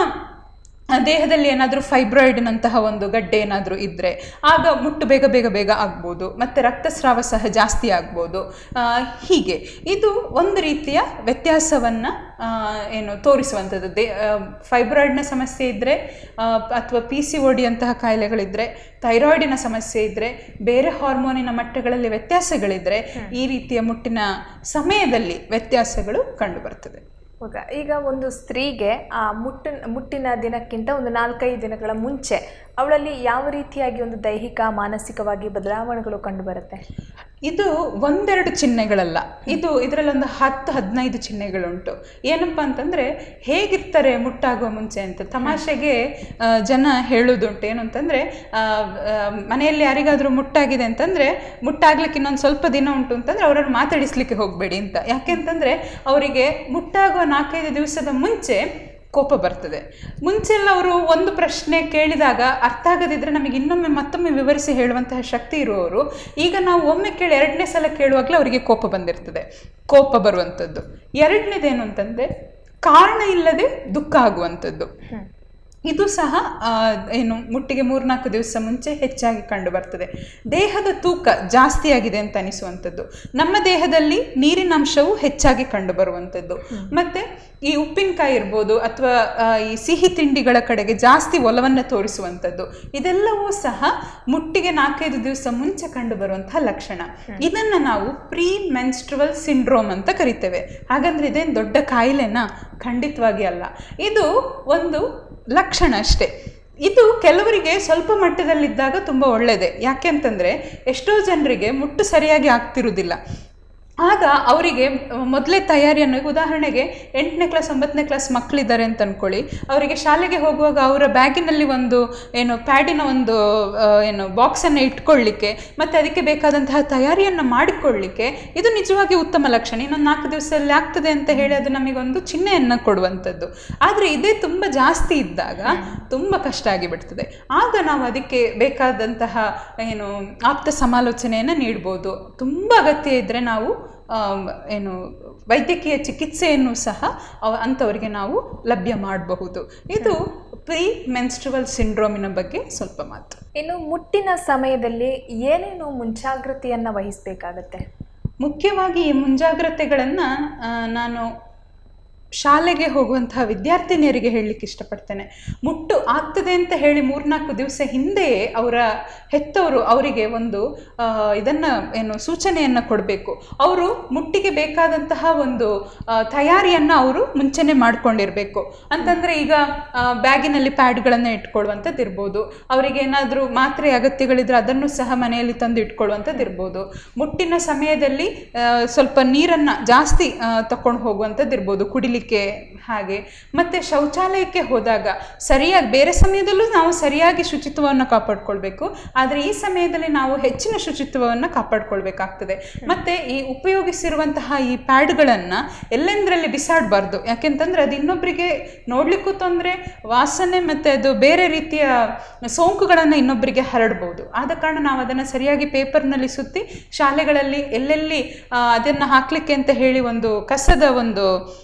ದೇಹದಲ್ಲಿ ಏನಾದರೂ ಫೈಬ್ರಾಯ್ಡ್ನಂತಹ ಒಂದು ಗಡ್ಡೆ ಏನಾದರೂ ಇದ್ದರೆ ಆಗ ಮುಟ್ಟು ಬೇಗ ಬೇಗ ಬೇಗ ಆಗ್ಬೋದು ಮತ್ತು ರಕ್ತಸ್ರಾವ ಸಹ ಜಾಸ್ತಿ ಆಗ್ಬೋದು ಆ, ಹೀಗೆ ಇದು ಒಂದು ರೀತಿಯ ವ್ಯತ್ಯಾಸವನ್ನು ಏನು ತೋರಿಸುವಂಥದ್ದು ದೇ ಫೈಬ್ರಾಯ್ಡ್ನ ಸಮಸ್ಯೆ ಇದ್ದರೆ ಅಥವಾ ಪಿ ಸಿ ಒ ಡಿ ಅಂತಹ ಕಾಯಿಲೆಗಳಿದ್ದರೆ ಥೈರಾಯ್ಡಿನ ಸಮಸ್ಯೆ ಇದ್ದರೆ ಬೇರೆ ಹಾರ್ಮೋನಿನ ಮಟ್ಟಗಳಲ್ಲಿ ವ್ಯತ್ಯಾಸಗಳಿದ್ದರೆ ಈ ರೀತಿಯ ಮುಟ್ಟಿನ ಸಮಯದಲ್ಲಿ ವ್ಯತ್ಯಾಸಗಳು ಕಂಡುಬರ್ತದೆ ಇವಾಗ ಈಗ ಒಂದು ಸ್ತ್ರೀಗೆ ಆ ಮುಟ್ಟಿನ ಮುಟ್ಟಿನ ದಿನಕ್ಕಿಂತ ಒಂದು ನಾಲ್ಕೈದು ದಿನಗಳ ಮುಂಚೆ ಅವಳಲ್ಲಿ ಯಾವ ರೀತಿಯಾಗಿ ಒಂದು ದೈಹಿಕ ಮಾನಸಿಕವಾಗಿ ಬದಲಾವಣೆಗಳು ಕಂಡುಬರುತ್ತೆ ಇದು ಒಂದೆರಡು ಚಿಹ್ನೆಗಳಲ್ಲ ಇದು ಇದರಲ್ಲೊಂದು ಹತ್ತು ಹದಿನೈದು ಚಿಹ್ನೆಗಳುಂಟು ಏನಪ್ಪ ಅಂತಂದರೆ ಹೇಗಿರ್ತಾರೆ ಮುಟ್ಟಾಗುವ ಮುಂಚೆ ಅಂತ ತಮಾಷೆಗೆ ಆ, ಜನ ಹೇಳೋದುಂಟು ಏನು ಅಂತಂದರೆ ಮನೆಯಲ್ಲಿ ಯಾರಿಗಾದರೂ ಮುಟ್ಟಾಗಿದೆ ಅಂತಂದರೆ ಮುಟ್ಟಾಗ್ಲಿಕ್ಕೆ ಇನ್ನೊಂದು ಸ್ವಲ್ಪ ದಿನ ಉಂಟು ಅಂತಂದರೆ ಅವರನ್ನು ಮಾತಾಡಿಸ್ಲಿಕ್ಕೆ ಹೋಗಬೇಡಿ ಅಂತ ಯಾಕೆ ಅಂತಂದರೆ ಅವರಿಗೆ ಮುಟ್ಟಾಗುವ ನಾಲ್ಕೈದು ದಿವಸದ ಮುಂಚೆ ಕೋಪ ಬರ್ತದೆ ಮುಂಚೆಲ್ಲ ಅವರು ಒಂದು ಪ್ರಶ್ನೆ ಕೇಳಿದಾಗ ಅರ್ಥ ಆಗದಿದ್ದರೆ ನಮಗೆ ಇನ್ನೊಮ್ಮೆ ಮತ್ತೊಮ್ಮೆ ವಿವರಿಸಿ ಹೇಳುವಂತಹ ಶಕ್ತಿ ಇರುವವರು ಈಗ ನಾವು ಒಮ್ಮೆ ಕೇಳಿ ಎರಡನೇ ಸಲ ಕೇಳುವಾಗಲೇ ಅವರಿಗೆ ಕೋಪ ಬಂದಿರ್ತದೆ ಕೋಪ ಬರುವಂಥದ್ದು ಎರಡನೇದೇನು ಅಂತಂದರೆ ಕಾರಣ ಇಲ್ಲದೆ ದುಃಖ ಆಗುವಂಥದ್ದು ಇದು ಸಹ ಆ, ಏನು ಮುಟ್ಟಿಗೆ ಮೂರ್ನಾಲ್ಕು ದಿವಸ ಮುಂಚೆ ಹೆಚ್ಚಾಗಿ ಕಂಡು ಬರ್ತದೆ ದೇಹದ ತೂಕ ಜಾಸ್ತಿಯಾಗಿದೆ ಅಂತ ಅನಿಸುವಂಥದ್ದು ನಮ್ಮ ದೇಹದಲ್ಲಿ ನೀರಿನ ಅಂಶವು ಹೆಚ್ಚಾಗಿ ಕಂಡು ಬರುವಂಥದ್ದು ಮತ್ತೆ ಈ ಉಪ್ಪಿನಕಾಯಿ ಇರ್ಬೋದು ಅಥವಾ ಈ ಸಿಹಿ ತಿಂಡಿಗಳ ಕಡೆಗೆ ಜಾಸ್ತಿ ಒಲವನ್ನು ತೋರಿಸುವಂಥದ್ದು ಇದೆಲ್ಲವೂ ಸಹ ಮುಟ್ಟಿಗೆ ನಾಲ್ಕೈದು ದಿವಸ ಮುಂಚೆ ಕಂಡು ಬರುವಂತಹ ಲಕ್ಷಣ ಇದನ್ನ ನಾವು ಪ್ರೀ ಮೆನ್ಸ್ಟ್ರುವಲ್ ಸಿಂಡ್ರೋಮ್ ಅಂತ ಕರಿತೇವೆ ಹಾಗಂದ್ರೆ ಇದೇನು ದೊಡ್ಡ ಕಾಯಿಲೆನಾ ಖಂಡಿತವಾಗಿ ಅಲ್ಲ ಇದು ಒಂದು ಲಕ್ಷಣ ಅಷ್ಟೇ ಇದು ಕೆಲವರಿಗೆ ಸ್ವಲ್ಪ ಮಟ್ಟದಲ್ಲಿದ್ದಾಗ ತುಂಬ ಒಳ್ಳೆಯದೇ ಯಾಕೆ ಅಂತಂದರೆ ಎಷ್ಟೋ ಜನರಿಗೆ ಮುಟ್ಟು ಸರಿಯಾಗಿ ಆಗ್ತಿರುವುದಿಲ್ಲ ಆಗ ಅವರಿಗೆ ಮೊದಲೇ ತಯಾರಿಯನ್ನು ಈಗ ಉದಾಹರಣೆಗೆ ಎಂಟನೇ ಕ್ಲಾಸ್ ಒಂಬತ್ತನೇ ಕ್ಲಾಸ್ ಮಕ್ಕಳಿದ್ದಾರೆ ಅಂತ ಅಂದ್ಕೊಳ್ಳಿ ಅವರಿಗೆ ಶಾಲೆಗೆ ಹೋಗುವಾಗ ಅವರ ಬ್ಯಾಗಿನಲ್ಲಿ ಒಂದು ಏನು ಪ್ಯಾಡಿನ ಒಂದು ಆ, ಏನು ಬಾಕ್ಸನ್ನು ಇಟ್ಕೊಳ್ಳಿಕ್ಕೆ ಮತ್ತು ಅದಕ್ಕೆ ಬೇಕಾದಂತಹ ತಯಾರಿಯನ್ನು ಮಾಡಿಕೊಳ್ಳಿಕ್ಕೆ ಇದು ನಿಜವಾಗಿ ಉತ್ತಮ ಲಕ್ಷಣ ಇನ್ನೊಂದು ನಾಲ್ಕು ದಿವಸದಲ್ಲಿ ಆಗ್ತದೆ ಅಂತ ಹೇಳಿ ಅದು ನಮಗೊಂದು ಚಿಹ್ನೆಯನ್ನು ಕೊಡುವಂಥದ್ದು ಆದರೆ ಇದೇ ತುಂಬ ಜಾಸ್ತಿ ಇದ್ದಾಗ ತುಂಬ ಕಷ್ಟ ಆಗಿಬಿಡ್ತದೆ ಆಗ ನಾವು ಅದಕ್ಕೆ ಬೇಕಾದಂತಹ ಏನು ಆಪ್ತ ಸಮಾಲೋಚನೆಯನ್ನು ನೀಡ್ಬೋದು ತುಂಬ ಅಗತ್ಯ ಇದ್ದರೆ ನಾವು ಆಮ್, ಏನು ವೈದ್ಯಕೀಯ ಚಿಕಿತ್ಸೆಯನ್ನು ಸಹ ಅವ- ಅಂಥವರಿಗೆ ನಾವು ಲಭ್ಯ ಮಾಡಬಹುದು ಇದು ಪ್ರೀ ಮೆನ್ಸ್ಟ್ರುವಲ್ ಸಿಂಡ್ರೋಮಿನ ಬಗ್ಗೆ ಸ್ವಲ್ಪ ಮಾತು ಇನ್ನು ಮುಟ್ಟಿನ ಸಮಯದಲ್ಲಿ ಏನೇನು ಮುಂಜಾಗ್ರತೆಯನ್ನು ವಹಿಸಬೇಕಾಗತ್ತೆ ಮುಖ್ಯವಾಗಿ ಈ ಮುಂಜಾಗ್ರತೆಗಳನ್ನು ನಾನು ಶಾಲೆಗೆ ಹೋಗುವಂತಹ ವಿದ್ಯಾರ್ಥಿನಿಯರಿಗೆ ಹೇಳಲಿಕ್ಕೆ ಇಷ್ಟಪಡ್ತೇನೆ ಮುಟ್ಟು ಆಗ್ತದೆ ಅಂತ ಹೇಳಿ ಮೂರ್ನಾಲ್ಕು ದಿವಸ ಹಿಂದೆಯೇ ಅವರ ಹೆತ್ತವರು ಅವರಿಗೆ ಒಂದು ಇದನ್ನು ಏನು ಸೂಚನೆಯನ್ನು ಕೊಡಬೇಕು ಅವರು ಮುಟ್ಟಿಗೆ ಬೇಕಾದಂತಹ ಒಂದು ಆ, ತಯಾರಿಯನ್ನು ಅವರು ಮುಂಚೆನೆ ಮಾಡ್ಕೊಂಡಿರಬೇಕು ಅಂತಂದರೆ ಈಗ ಆ, ಬ್ಯಾಗಿನಲ್ಲಿ ಪ್ಯಾಡ್ಗಳನ್ನು ಇಟ್ಕೊಳ್ಳುವಂಥದ್ದು ಇರ್ಬೋದು ಅವರಿಗೆ ಏನಾದರೂ ಮಾತ್ರೆ ಅಗತ್ಯಗಳಿದ್ರೆ ಅದನ್ನು ಸಹ ಮನೆಯಲ್ಲಿ ತಂದು ಇಟ್ಕೊಳ್ಳುವಂಥದ್ದು ಇರ್ಬೋದು ಮುಟ್ಟಿನ ಸಮಯದಲ್ಲಿ ಆ, ಸ್ವಲ್ಪ ನೀರನ್ನು ಜಾಸ್ತಿ ತಕೊಂಡು ಹೋಗುವಂಥದ್ದು ಇರ್ಬೋದು ಕುಡಿಲಿಕ್ಕೆ ಹಾಗೆ ಮತ್ತು ಶೌಚಾಲಯಕ್ಕೆ ಹೋದಾಗ ಸರಿಯಾಗಿ ಬೇರೆ ಸಮಯದಲ್ಲೂ ನಾವು ಸರಿಯಾಗಿ ಶುಚಿತ್ವವನ್ನು ಕಾಪಾಡ್ಕೊಳ್ಬೇಕು ಆದರೆ ಈ ಸಮಯದಲ್ಲಿ ನಾವು ಹೆಚ್ಚಿನ ಶುಚಿತ್ವವನ್ನು ಕಾಪಾಡ್ಕೊಳ್ಬೇಕಾಗ್ತದೆ ಮತ್ತು ಈ ಉಪಯೋಗಿಸಿರುವಂತಹ ಈ ಪ್ಯಾಡ್ಗಳನ್ನು ಎಲ್ಲೆಂದರಲ್ಲಿ ಬಿಸಾಡಬಾರ್ದು ಯಾಕೆಂತಂದ್ರೆ ಅದು ಇನ್ನೊಬ್ಬರಿಗೆ ನೋಡಲಿಕ್ಕೂ ತೊಂದರೆ ವಾಸನೆ ಮತ್ತು ಅದು ಬೇರೆ ರೀತಿಯ ಸೋಂಕುಗಳನ್ನು ಇನ್ನೊಬ್ಬರಿಗೆ ಹರಡ್ಬೋದು ಆದ ಕಾರಣ ನಾವು ಅದನ್ನು ಸರಿಯಾಗಿ ಪೇಪರ್ನಲ್ಲಿ ಸುತ್ತಿ ಶಾಲೆಗಳಲ್ಲಿ ಎಲ್ಲೆಲ್ಲಿ ಅದನ್ನು ಹಾಕಲಿಕ್ಕೆ ಅಂತ ಹೇಳಿ ಒಂದು ಕಸದ ಒಂದು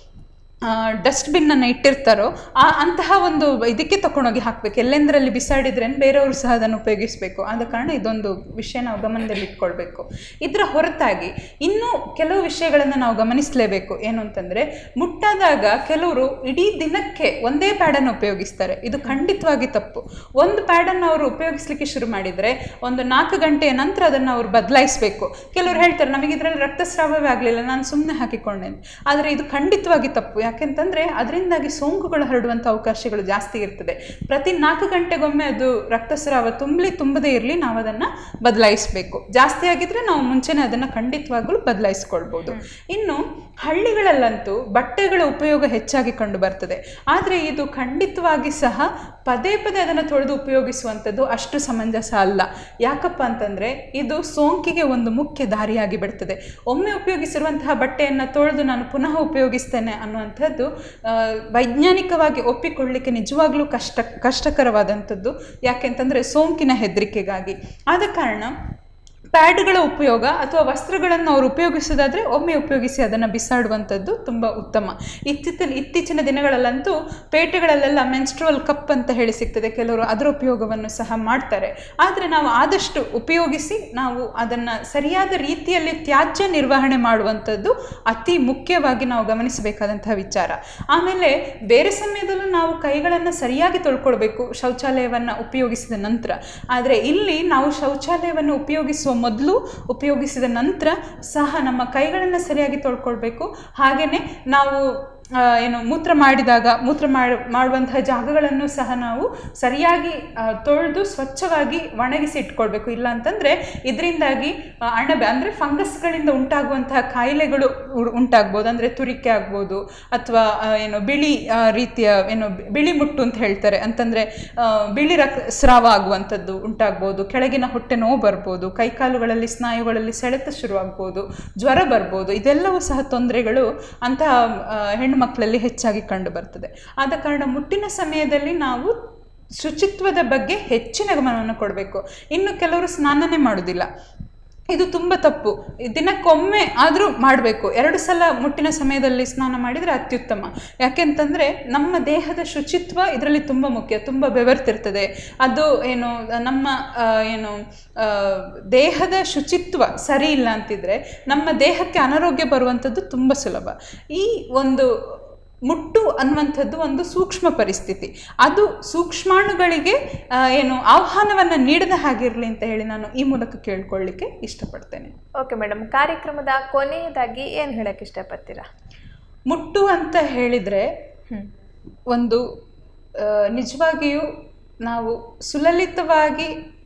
ಡಸ್ಟ್ಬಿನ್ನನ್ನು ಇಟ್ಟಿರ್ತಾರೋ ಆ ಅಂತಹ ಒಂದು ಇದಕ್ಕೆ ತಗೊಂಡೋಗಿ ಹಾಕಬೇಕು ಎಲ್ಲೆಂದರಲ್ಲಿ ಬಿಸಾಡಿದ್ರೆ ಬೇರೆಯವರು ಸಹ ಅದನ್ನು ಉಪಯೋಗಿಸಬೇಕು ಆದ ಕಾರಣ ಇದೊಂದು ವಿಷಯ ನಾವು ಗಮನದಲ್ಲಿ ಇಟ್ಕೊಳ್ಬೇಕು ಇದರ ಹೊರತಾಗಿ ಇನ್ನೂ ಕೆಲವು ವಿಷಯಗಳನ್ನು ನಾವು ಗಮನಿಸಲೇಬೇಕು ಏನು ಅಂತಂದರೆ ಮುಟ್ಟಾದಾಗ ಕೆಲವರು ಇಡೀ ದಿನಕ್ಕೆ ಒಂದೇ ಪ್ಯಾಡನ್ನು ಉಪಯೋಗಿಸ್ತಾರೆ ಇದು ಖಂಡಿತವಾಗಿ ತಪ್ಪು ಒಂದು ಪ್ಯಾಡನ್ನು ಅವರು ಉಪಯೋಗಿಸ್ಲಿಕ್ಕೆ ಶುರು ಮಾಡಿದರೆ ಒಂದು ನಾಲ್ಕು ಗಂಟೆಯ ನಂತರ ಅದನ್ನು ಅವರು ಬದಲಾಯಿಸಬೇಕು ಕೆಲವರು ಹೇಳ್ತಾರೆ ನಮಗೆ ಇದರಲ್ಲಿ ರಕ್ತಸ್ರಾವವೇ ಆಗಲಿಲ್ಲ ನಾನು ಸುಮ್ಮನೆ ಹಾಕಿಕೊಂಡೆ ಅಂತ. ಆದರೆ ಇದು ಖಂಡಿತವಾಗಿ ತಪ್ಪು ಯಾಕೆಂತಂದರೆ ಅದರಿಂದಾಗಿ ಸೋಂಕುಗಳು ಹರಡುವಂಥ ಅವಕಾಶಗಳು ಜಾಸ್ತಿ ಇರ್ತದೆ ಪ್ರತಿ ನಾಲ್ಕು ಗಂಟೆಗೊಮ್ಮೆ ಅದು ರಕ್ತಸ್ರಾವ ತುಂಬಲಿ ತುಂಬದೇ ಇರಲಿ ನಾವು ಅದನ್ನು ಬದಲಾಯಿಸಬೇಕು ಜಾಸ್ತಿ ಆಗಿದ್ರೆ ನಾವು ಮುಂಚೆನೇ ಅದನ್ನು ಖಂಡಿತವಾಗಲೂ ಬದಲಾಯಿಸ್ಕೊಳ್ಬೋದು ಇನ್ನು ಹಳ್ಳಿಗಳಲ್ಲಂತೂ ಬಟ್ಟೆಗಳ ಉಪಯೋಗ ಹೆಚ್ಚಾಗಿ ಕಂಡು ಬರ್ತದೆ ಆದರೆ ಇದು ಖಂಡಿತವಾಗಿ ಸಹ ಪದೇ ಪದೇ ಅದನ್ನು ತೊಳೆದು ಉಪಯೋಗಿಸುವಂಥದ್ದು ಅಷ್ಟು ಸಮಂಜಸ ಅಲ್ಲ ಯಾಕಪ್ಪ ಅಂತಂದರೆ ಇದು ಸೋಂಕಿಗೆ ಒಂದು ಮುಖ್ಯ ದಾರಿಯಾಗಿ ಬಿಡ್ತದೆ ಒಮ್ಮೆ ಉಪಯೋಗಿಸಿರುವಂತಹ ಬಟ್ಟೆಯನ್ನು ತೊಳೆದು ನಾನು ಪುನಃ ಉಪಯೋಗಿಸ್ತೇನೆ ಅನ್ನುವಂಥದ್ದು ಆ, ವೈಜ್ಞಾನಿಕವಾಗಿ ಒಪ್ಪಿಕೊಳ್ಳಲಿಕ್ಕೆ ನಿಜವಾಗ್ಲೂ ಕಷ್ಟ ಕಷ್ಟಕರವಾದಂಥದ್ದು ಯಾಕೆಂತಂದರೆ ಸೋಂಕಿನ ಹೆದರಿಕೆಗಾಗಿ ಆದ ಕಾರಣ ಪ್ಯಾಡ್ಗಳ ಉಪಯೋಗ ಅಥವಾ ವಸ್ತ್ರಗಳನ್ನು ಅವರು ಉಪಯೋಗಿಸೋದಾದರೆ ಒಮ್ಮೆ ಉಪಯೋಗಿಸಿ ಅದನ್ನು ಬಿಸಾಡುವಂಥದ್ದು ತುಂಬ ಉತ್ತಮ ಇತ್ತೀಚಿನ ಇತ್ತೀಚಿನ ದಿನಗಳಲ್ಲಂತೂ ಪೇಟೆಗಳಲ್ಲೆಲ್ಲ ಮೆನ್ಸ್ಟ್ರುವಲ್ ಕಪ್ ಅಂತ ಹೇಳಿ ಸಿಗ್ತದೆ ಕೆಲವರು ಅದರ ಉಪಯೋಗವನ್ನು ಸಹ ಮಾಡ್ತಾರೆ ಆದರೆ ನಾವು ಆದಷ್ಟು ಉಪಯೋಗಿಸಿ ನಾವು ಅದನ್ನು ಸರಿಯಾದ ರೀತಿಯಲ್ಲಿ ತ್ಯಾಜ್ಯ ನಿರ್ವಹಣೆ ಮಾಡುವಂಥದ್ದು ಅತಿ ಮುಖ್ಯವಾಗಿ ನಾವು ಗಮನಿಸಬೇಕಾದಂತಹ ವಿಚಾರ ಆಮೇಲೆ ಬೇರೆ ಸಮಯದಲ್ಲೂ ನಾವು ಕೈಗಳನ್ನು ಸರಿಯಾಗಿ ತೊಳ್ಕೊಳ್ಬೇಕು ಶೌಚಾಲಯವನ್ನು ಉಪಯೋಗಿಸಿದ ನಂತರ ಆದರೆ ಇಲ್ಲಿ ನಾವು ಶೌಚಾಲಯವನ್ನು ಉಪಯೋಗಿಸುವ ಮೊದಲು ಉಪಯೋಗಿಸಿದ ನಂತರ ಸಹ ನಮ್ಮ ಕೈಗಳನ್ನು ಸರಿಯಾಗಿ ತೊಳ್ಕೊಳ್ಬೇಕು ಹಾಗೆಯೇ ನಾವು ಆ, ಏನು ಮೂತ್ರ ಮಾಡಿದಾಗ ಮೂತ್ರ ಮಾಡಿ ಮಾಡುವಂತಹ ಜಾಗಗಳನ್ನು ಸಹ ನಾವು ಸರಿಯಾಗಿ ತೊಳೆದು ಸ್ವಚ್ಛವಾಗಿ ಒಣಗಿಸಿ ಇಟ್ಕೊಳ್ಬೇಕು ಇಲ್ಲ ಅಂತಂದರೆ ಇದರಿಂದಾಗಿ ಆ, ಅಣಬೆ ಅಂದರೆ ಫಂಗಸ್ಗಳಿಂದ ಉಂಟಾಗುವಂತಹ ಕಾಯಿಲೆಗಳು ಉ- ಉಂಟಾಗ್ಬೋದು ಅಂದರೆ ತುರಿಕೆ ಆಗ್ಬೋದು ಅಥವಾ ಆ, ಏನು ಬಿಳಿ ಆ, ರೀತಿಯ ಏನು ಬಿ- ಬಿಳಿ ಮುಟ್ಟು ಅಂತ ಹೇಳ್ತಾರೆ ಅಂತಂದರೆ ಬಿಳಿ ರಕ್ ಸ್ರಾವ ಆಗುವಂಥದ್ದು ಉಂಟಾಗ್ಬೋದು ಕೆಳಗಿನ ಹೊಟ್ಟೆ ನೋವು ಬರ್ಬೋದು ಕೈಕಾಲುಗಳಲ್ಲಿ ಸ್ನಾಯುಗಳಲ್ಲಿ ಸೆಳೆತ ಶುರುವಾಗ್ಬೋದು ಜ್ವರ ಬರ್ಬೋದು ಇದೆಲ್ಲವೂ ಸಹ ತೊಂದರೆಗಳು ಅಂತಹ ಆ, ಹೆಣ್ಣು ಮಕ್ಕಳಲ್ಲಿ ಹೆಚ್ಚಾಗಿ ಕಂಡು ಬರ್ತದೆ ಆದ ಕಾರಣ ಮುಟ್ಟಿನ ಸಮಯದಲ್ಲಿ ನಾವು ಶುಚಿತ್ವದ ಬಗ್ಗೆ ಹೆಚ್ಚಿನ ಗಮನವನ್ನು ಕೊಡಬೇಕು ಇನ್ನು ಕೆಲವರು ಸ್ನಾನನೇ ಮಾಡೋದಿಲ್ಲ ಇದು ತುಂಬ ತಪ್ಪು ದಿನಕ್ಕೊಮ್ಮೆ ಆದರೂ ಮಾಡಬೇಕು ಎರಡು ಸಲ ಮುಟ್ಟಿನ ಸಮಯದಲ್ಲಿ ಸ್ನಾನ ಮಾಡಿದರೆ ಅತ್ಯುತ್ತಮ ಯಾಕೆಂತಂದರೆ ನಮ್ಮ ದೇಹದ ಶುಚಿತ್ವ ಇದರಲ್ಲಿ ತುಂಬ ಮುಖ್ಯ ತುಂಬ ಬೆವರ್ತಿರ್ತದೆ ಅದು ಏನು ನಮ್ಮ ಆ, ಏನು ಆ, ದೇಹದ ಶುಚಿತ್ವ ಸರಿ ಇಲ್ಲ ಅಂತಿದ್ರೆ ನಮ್ಮ ದೇಹಕ್ಕೆ ಅನಾರೋಗ್ಯ ಬರುವಂಥದ್ದು ತುಂಬ ಸುಲಭ ಈ ಒಂದು ಮುಟ್ಟು ಅನ್ನುವಂಥದ್ದು ಒಂದು ಸೂಕ್ಷ್ಮ ಪರಿಸ್ಥಿತಿ ಅದು ಸೂಕ್ಷ್ಮಾಣುಗಳಿಗೆ ಆ, ಏನು ಆಹ್ವಾನವನ್ನು ನೀಡದ ಹಾಗಿರಲಿ ಅಂತ ಹೇಳಿ ನಾನು ಈ ಮೂಲಕ ಕೇಳ್ಕೊಳ್ಳಿಕ್ಕೆ ಇಷ್ಟಪಡ್ತೇನೆ ಓಕೆ ಮೇಡಮ್ ಕಾರ್ಯಕ್ರಮದ ಕೊನೆಯದಾಗಿ ಏನು ಹೇಳಕ್ಕೆ ಇಷ್ಟಪಡ್ತೀರಾ ಮುಟ್ಟು ಅಂತ ಹೇಳಿದರೆ ಹ್ಮ್. ಒಂದು ಆ, ನಿಜವಾಗಿಯೂ ನಾವು ಸುಲಲಿತವಾಗಿ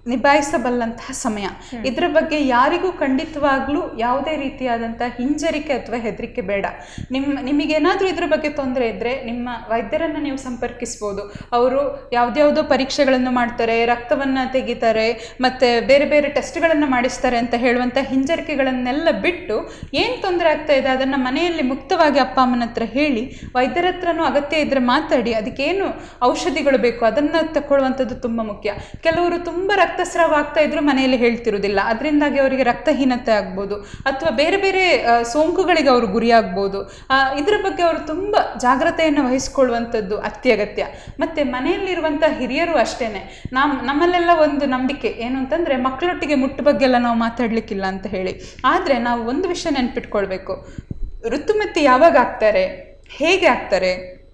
ನಿಭಾಯಿಸಬಲ್ಲಂತಹ ಸಮಯ ಇದರ ಬಗ್ಗೆ ಯಾರಿಗೂ ಖಂಡಿತವಾಗ್ಲೂ ಯಾವುದೇ ರೀತಿಯಾದಂತಹ ಹಿಂಜರಿಕೆ ಅಥವಾ ಹೆದರಿಕೆ ಬೇಡ ನಿಮ್ಮ ನಿಮಗೇನಾದರೂ ಇದ್ರ ಬಗ್ಗೆ ತೊಂದರೆ ಇದ್ದರೆ ನಿಮ್ಮ ವೈದ್ಯರನ್ನು ನೀವು ಸಂಪರ್ಕಿಸ್ಬೋದು ಅವರು ಯಾವುದ್ಯಾವುದೋ ಪರೀಕ್ಷೆಗಳನ್ನು ಮಾಡ್ತಾರೆ ರಕ್ತವನ್ನು ತೆಗಿತಾರೆ ಮತ್ತು ಬೇರೆ ಬೇರೆ ಟೆಸ್ಟ್ಗಳನ್ನು ಮಾಡಿಸ್ತಾರೆ ಅಂತ ಹೇಳುವಂಥ ಹಿಂಜರಿಕೆಗಳನ್ನೆಲ್ಲ ಬಿಟ್ಟು ಏನು ತೊಂದರೆ ಆಗ್ತಾ ಇದೆ ಅದನ್ನು ಮನೆಯಲ್ಲಿ ಮುಕ್ತವಾಗಿ ಅಪ್ಪ ಅಮ್ಮನ ಹತ್ರ ಹೇಳಿ ವೈದ್ಯರ ಹತ್ರನೂ ಅಗತ್ಯ ಇದ್ದರೆ ಮಾತಾಡಿ ಅದಕ್ಕೇನು ಔಷಧಿಗಳು ಬೇಕು ಅದನ್ನು ತಗೊಳ್ಳುವಂಥದ್ದು ತುಂಬ ಮುಖ್ಯ ಕೆಲವರು ತುಂಬ ರಕ್ತಸ್ರಾವ ಆಗ್ತಾ ಇದ್ರು ಮನೆಯಲ್ಲಿ ಹೇಳ್ತಿರೋದಿಲ್ಲ ಅದರಿಂದಾಗಿ ಅವರಿಗೆ ರಕ್ತಹೀನತೆ ಆಗ್ಬೋದು ಅಥವಾ ಬೇರೆ ಬೇರೆ ಆ, ಸೋಂಕುಗಳಿಗೆ ಅವರು ಗುರಿಯಾಗ್ಬೋದು ಆ, ಇದರ ಬಗ್ಗೆ ಅವರು ತುಂಬ ಜಾಗ್ರತೆಯನ್ನು ವಹಿಸ್ಕೊಳ್ಳುವಂಥದ್ದು ಅತ್ಯಗತ್ಯ ಮತ್ತು ಮನೆಯಲ್ಲಿರುವಂಥ ಹಿರಿಯರು ಅಷ್ಟೇ ನಮ್ಮ ನಮ್ಮಲ್ಲೆಲ್ಲ ಒಂದು ನಂಬಿಕೆ ಏನು ಅಂತಂದರೆ ಮಕ್ಕಳೊಟ್ಟಿಗೆ ಮುಟ್ಟು ಬಗ್ಗೆ ಎಲ್ಲ ನಾವು ಮಾತಾಡಲಿಕ್ಕಿಲ್ಲ ಅಂತ ಹೇಳಿ ಆದರೆ ನಾವು ಒಂದು ವಿಷಯ ನೆನ್ಪಿಟ್ಕೊಳ್ಬೇಕು ಋತುಮತಿ ಯಾವಾಗ ಆಗ್ತಾರೆ ಹೇಗೆ ಆಗ್ತಾರೆ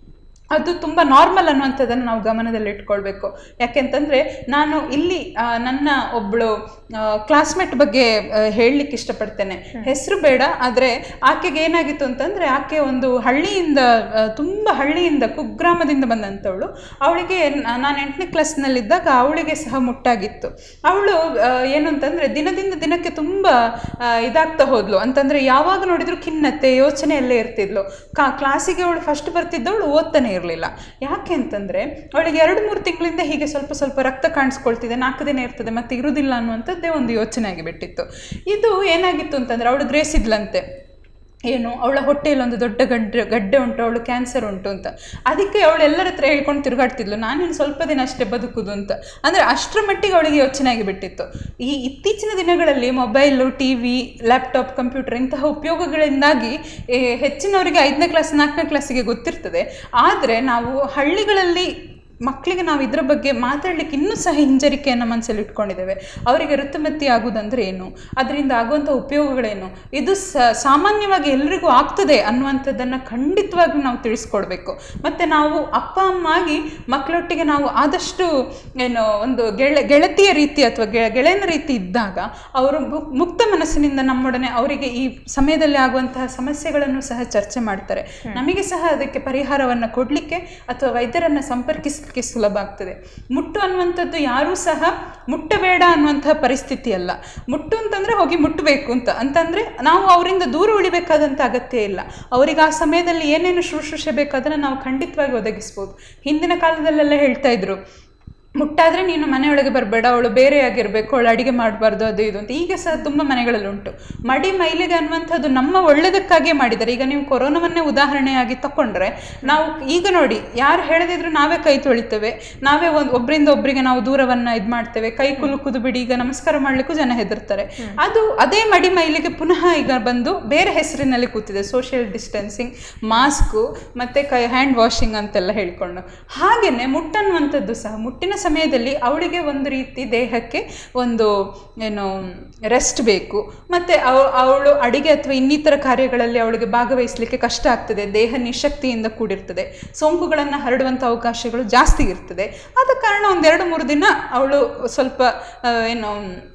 ಅದು ತುಂಬ ನಾರ್ಮಲ್ ಅನ್ನುವಂಥದ್ದನ್ನು ನಾವು ಗಮನದಲ್ಲಿ ಇಟ್ಕೊಳ್ಬೇಕು ಯಾಕೆಂತಂದರೆ ನಾನು ಇಲ್ಲಿ ಆ, ನನ್ನ ಒಬ್ಬಳು ಕ್ಲಾಸ್ಮೇಟ್ ಬಗ್ಗೆ ಹೇಳಲಿಕ್ಕೆ ಇಷ್ಟಪಡ್ತೇನೆ ಹೆಸರು ಬೇಡ ಆದರೆ ಆಕೆಗೆ ಏನಾಗಿತ್ತು ಅಂತಂದರೆ ಆಕೆ ಒಂದು ಹಳ್ಳಿಯಿಂದ ತುಂಬ ಹಳ್ಳಿಯಿಂದ ಕುಗ್ರಾಮದಿಂದ ಬಂದಂಥವಳು ಅವಳಿಗೆ ನಾನು ಎಂಟನೇ ಕ್ಲಾಸ್ನಲ್ಲಿದ್ದಾಗ ಅವಳಿಗೆ ಸಹ ಮುಟ್ಟಾಗಿತ್ತು ಅವಳು ಏನು ಅಂತಂದರೆ ದಿನದಿಂದ ದಿನಕ್ಕೆ ತುಂಬ ಆ, ಇದಾಗ್ತಾ ಹೋದ್ಲು ಅಂತಂದರೆ ಯಾವಾಗ ನೋಡಿದ್ರು ಖಿನ್ನತೆ ಯೋಚನೆಯಲ್ಲೇ ಇರ್ತಿದ್ಲು ಕಾ ಕ್ಲಾಸಿಗೆ ಅವಳು ಫಸ್ಟ್ ಬರ್ತಿದ್ದವಳು ಓದ್ತಾನೆ ಇರಲಿಲ್ಲ ಯಾಕೆ ಅಂತಂದರೆ ಅವಳಿಗೆ ಎರಡು ಮೂರು ತಿಂಗಳಿಂದ ಹೀಗೆ ಸ್ವಲ್ಪ ಸ್ವಲ್ಪ ರಕ್ತ ಕಾಣಿಸ್ಕೊಳ್ತಿದೆ ನಾಲ್ಕು ದಿನ ಇರ್ತದೆ ಮತ್ತೆ ಇರುವುದಿಲ್ಲ ಅನ್ನುವಂಥದ್ದೇ ಒಂದು ಯೋಚನೆ ಆಗಿಬಿಟ್ಟಿತ್ತು ಇದು ಏನಾಗಿತ್ತು ಅಂತಂದರೆ ಅವಳು ಗ್ರೇಸಿದ್ಲಂತೆ ಏನು ಅವಳ ಹೊಟ್ಟೆಯಲ್ಲಿ ಒಂದು ದೊಡ್ಡ ಗಡ್ಡೆ ಗಡ್ಡೆ ಉಂಟು ಅವಳು ಕ್ಯಾನ್ಸರ್ ಉಂಟು ಅಂತ ಅದಕ್ಕೆ ಅವಳು ಎಲ್ಲರ ಹತ್ರ ಹೇಳ್ಕೊಂಡು ತಿರುಗಾಡ್ತಿದ್ಲು ನಾನಿನ್ನು ಸ್ವಲ್ಪ ದಿನ ಅಷ್ಟೇ ಬದುಕುದು ಅಂತ ಅಂದರೆ ಅಷ್ಟರ ಮಟ್ಟಿಗೆ ಅವಳಿಗೆ ಯೋಚನೆ ಆಗಿಬಿಟ್ಟಿತ್ತು ಈ ಇತ್ತೀಚಿನ ದಿನಗಳಲ್ಲಿ mobile T V laptop computer ಇಂತಹ ಉಪಯೋಗಗಳಿಂದಾಗಿ ಏ, ಹೆಚ್ಚಿನವರಿಗೆ ಐದನೇ ಕ್ಲಾಸ್ ನಾಲ್ಕನೇ ಕ್ಲಾಸಿಗೆ ಗೊತ್ತಿರ್ತದೆ ಆದರೆ ನಾವು ಹಳ್ಳಿಗಳಲ್ಲಿ ಮಕ್ಕಳಿಗೆ ನಾವು ಇದರ ಬಗ್ಗೆ ಮಾತಾಡಲಿಕ್ಕೆ ಇನ್ನೂ ಸಹ ಹಿಂಜರಿಕೆಯನ್ನು ಮನಸ್ಸಲ್ಲಿ ಇಟ್ಕೊಂಡಿದ್ದೇವೆ ಅವರಿಗೆ ಋತುಮತಿ ಆಗುವುದಂದ್ರೆ ಏನು ಅದರಿಂದ ಆಗುವಂಥ ಉಪಯೋಗಗಳೇನು ಇದು ಸ ಸಾಮಾನ್ಯವಾಗಿ ಎಲ್ರಿಗೂ ಆಗ್ತದೆ ಅನ್ನುವಂಥದ್ದನ್ನು ಖಂಡಿತವಾಗಿ ನಾವು ತಿಳಿಸ್ಕೊಡ್ಬೇಕು ಮತ್ತು ನಾವು ಅಪ್ಪ ಅಮ್ಮ ಆಗಿ ಮಕ್ಕಳೊಟ್ಟಿಗೆ ನಾವು ಆದಷ್ಟು ಏನು ಒಂದು ಗೆಳ ಗೆಳತಿಯ ರೀತಿ ಅಥವಾ ಗೆ ಗೆಳೆಯನ ರೀತಿ ಇದ್ದಾಗ ಅವರು ಮು- ಮುಕ್ತ ಮನಸ್ಸಿನಿಂದ ನಮ್ಮೊಡನೆ ಅವರಿಗೆ ಈ ಸಮಯದಲ್ಲಿ ಆಗುವಂತಹ ಸಮಸ್ಯೆಗಳನ್ನು ಸಹ ಚರ್ಚೆ ಮಾಡ್ತಾರೆ ನಮಗೆ ಸಹ ಅದಕ್ಕೆ ಪರಿಹಾರವನ್ನು ಕೊಡಲಿಕ್ಕೆ ಅಥವಾ ವೈದ್ಯರನ್ನು ಸಂಪರ್ಕಿಸಲಿಕ್ಕೆ ಸುಲಭ ಆಗ್ತದೆ ಮುಟ್ಟು ಅನ್ನುವಂಥದ್ದು ಯಾರೂ ಸಹ ಮುಟ್ಟಬೇಡ ಅನ್ನುವಂತಹ ಪರಿಸ್ಥಿತಿ ಅಲ್ಲ ಮುಟ್ಟು ಅಂತಂದರೆ ಹೋಗಿ ಮುಟ್ಟಬೇಕು ಅಂತ ಅಂತಂದರೆ ನಾವು ಅವರಿಂದ ದೂರ ಉಳಿಬೇಕಾದಂಥ ಅಗತ್ಯ ಇಲ್ಲ ಅವರಿಗೆ ಆ ಸಮಯದಲ್ಲಿ ಏನೇನು ಶುಶ್ರೂಷೆ ಬೇಕು ಅದನ್ನು ನಾವು ಖಂಡಿತವಾಗಿ ಒದಗಿಸ್ಬೋದು ಹಿಂದಿನ ಕಾಲದಲ್ಲೆಲ್ಲ ಹೇಳ್ತಾ ಇದ್ರು ಮುಟ್ಟಾದರೆ ನೀನು ಮನೆಯೊಳಗೆ ಬರಬೇಡ ಅವಳು ಬೇರೆಯಾಗಿರಬೇಕು ಅವಳು ಅಡಿಗೆ ಮಾಡಬಾರ್ದು ಅದು ಇದು ಅಂತ ಈಗ ಸಹ ತುಂಬ ಮನೆಗಳಲ್ಲಿ ಉಂಟು ಮಡಿ ಮೈಲಿಗೆ ಅನ್ನುವಂಥದ್ದು ನಮ್ಮ ಒಳ್ಳೆಯದಕ್ಕಾಗಿಯೇ ಮಾಡಿದ್ದಾರೆ ಈಗ ನೀವು ಕೊರೋನಾವನ್ನೇ ಉದಾಹರಣೆಯಾಗಿ ತಗೊಂಡ್ರೆ ನಾವು ಈಗ ನೋಡಿ ಯಾರು ಹೇಳದಿದ್ರು ನಾವೇ ಕೈ ತೊಳಿತೇವೆ ನಾವೇ ಒಂದು ಒಬ್ಬರಿಂದ ಒಬ್ಬರಿಗೆ ನಾವು ದೂರವನ್ನು ಇದು ಮಾಡ್ತೇವೆ ಕೈ ಕುಲುಕುದು ಬಿಡಿ ಈಗ ನಮಸ್ಕಾರ ಮಾಡಲಿಕ್ಕೂ ಜನ ಹೆದರ್ತಾರೆ ಅದು ಅದೇ ಮಡಿ ಮೈಲಿಗೆ ಪುನಃ ಈಗ ಬಂದು ಬೇರೆ ಹೆಸರಿನಲ್ಲಿ ಕೂತಿದೆ ಸೋಷಿಯಲ್ ಡಿಸ್ಟೆನ್ಸಿಂಗ್ ಮಾಸ್ಕು ಮತ್ತು ಕೈ ಹ್ಯಾಂಡ್ ವಾಷಿಂಗ್ ಅಂತೆಲ್ಲ ಹೇಳ್ಕೊಂಡು ಹಾಗೆಯೇ ಮುಟ್ಟನ್ನುವಂಥದ್ದು ಸಹ ಮುಟ್ಟಿನ ಸಮಯದಲ್ಲಿ ಅವಳಿಗೆ ಒಂದು ರೀತಿ ದೇಹಕ್ಕೆ ಒಂದು ಏನು ರೆಸ್ಟ್ ಬೇಕು ಮತ್ತು ಅವಳು ಅಡಿಗೆ ಅಥವಾ ಇನ್ನಿತರ ಕಾರ್ಯಗಳಲ್ಲಿ ಅವಳಿಗೆ ಭಾಗವಹಿಸಲಿಕ್ಕೆ ಕಷ್ಟ ಆಗ್ತದೆ ದೇಹ ನಿಶಕ್ತಿಯಿಂದ ಕೂಡಿರ್ತದೆ ಸೋಂಕುಗಳನ್ನು ಹರಡುವಂಥ ಅವಕಾಶಗಳು ಜಾಸ್ತಿ ಇರ್ತದೆ ಆದ ಕಾರಣ ಒಂದೆರಡು ಮೂರು ದಿನ ಅವಳು ಸ್ವಲ್ಪ ಆ, ಏನು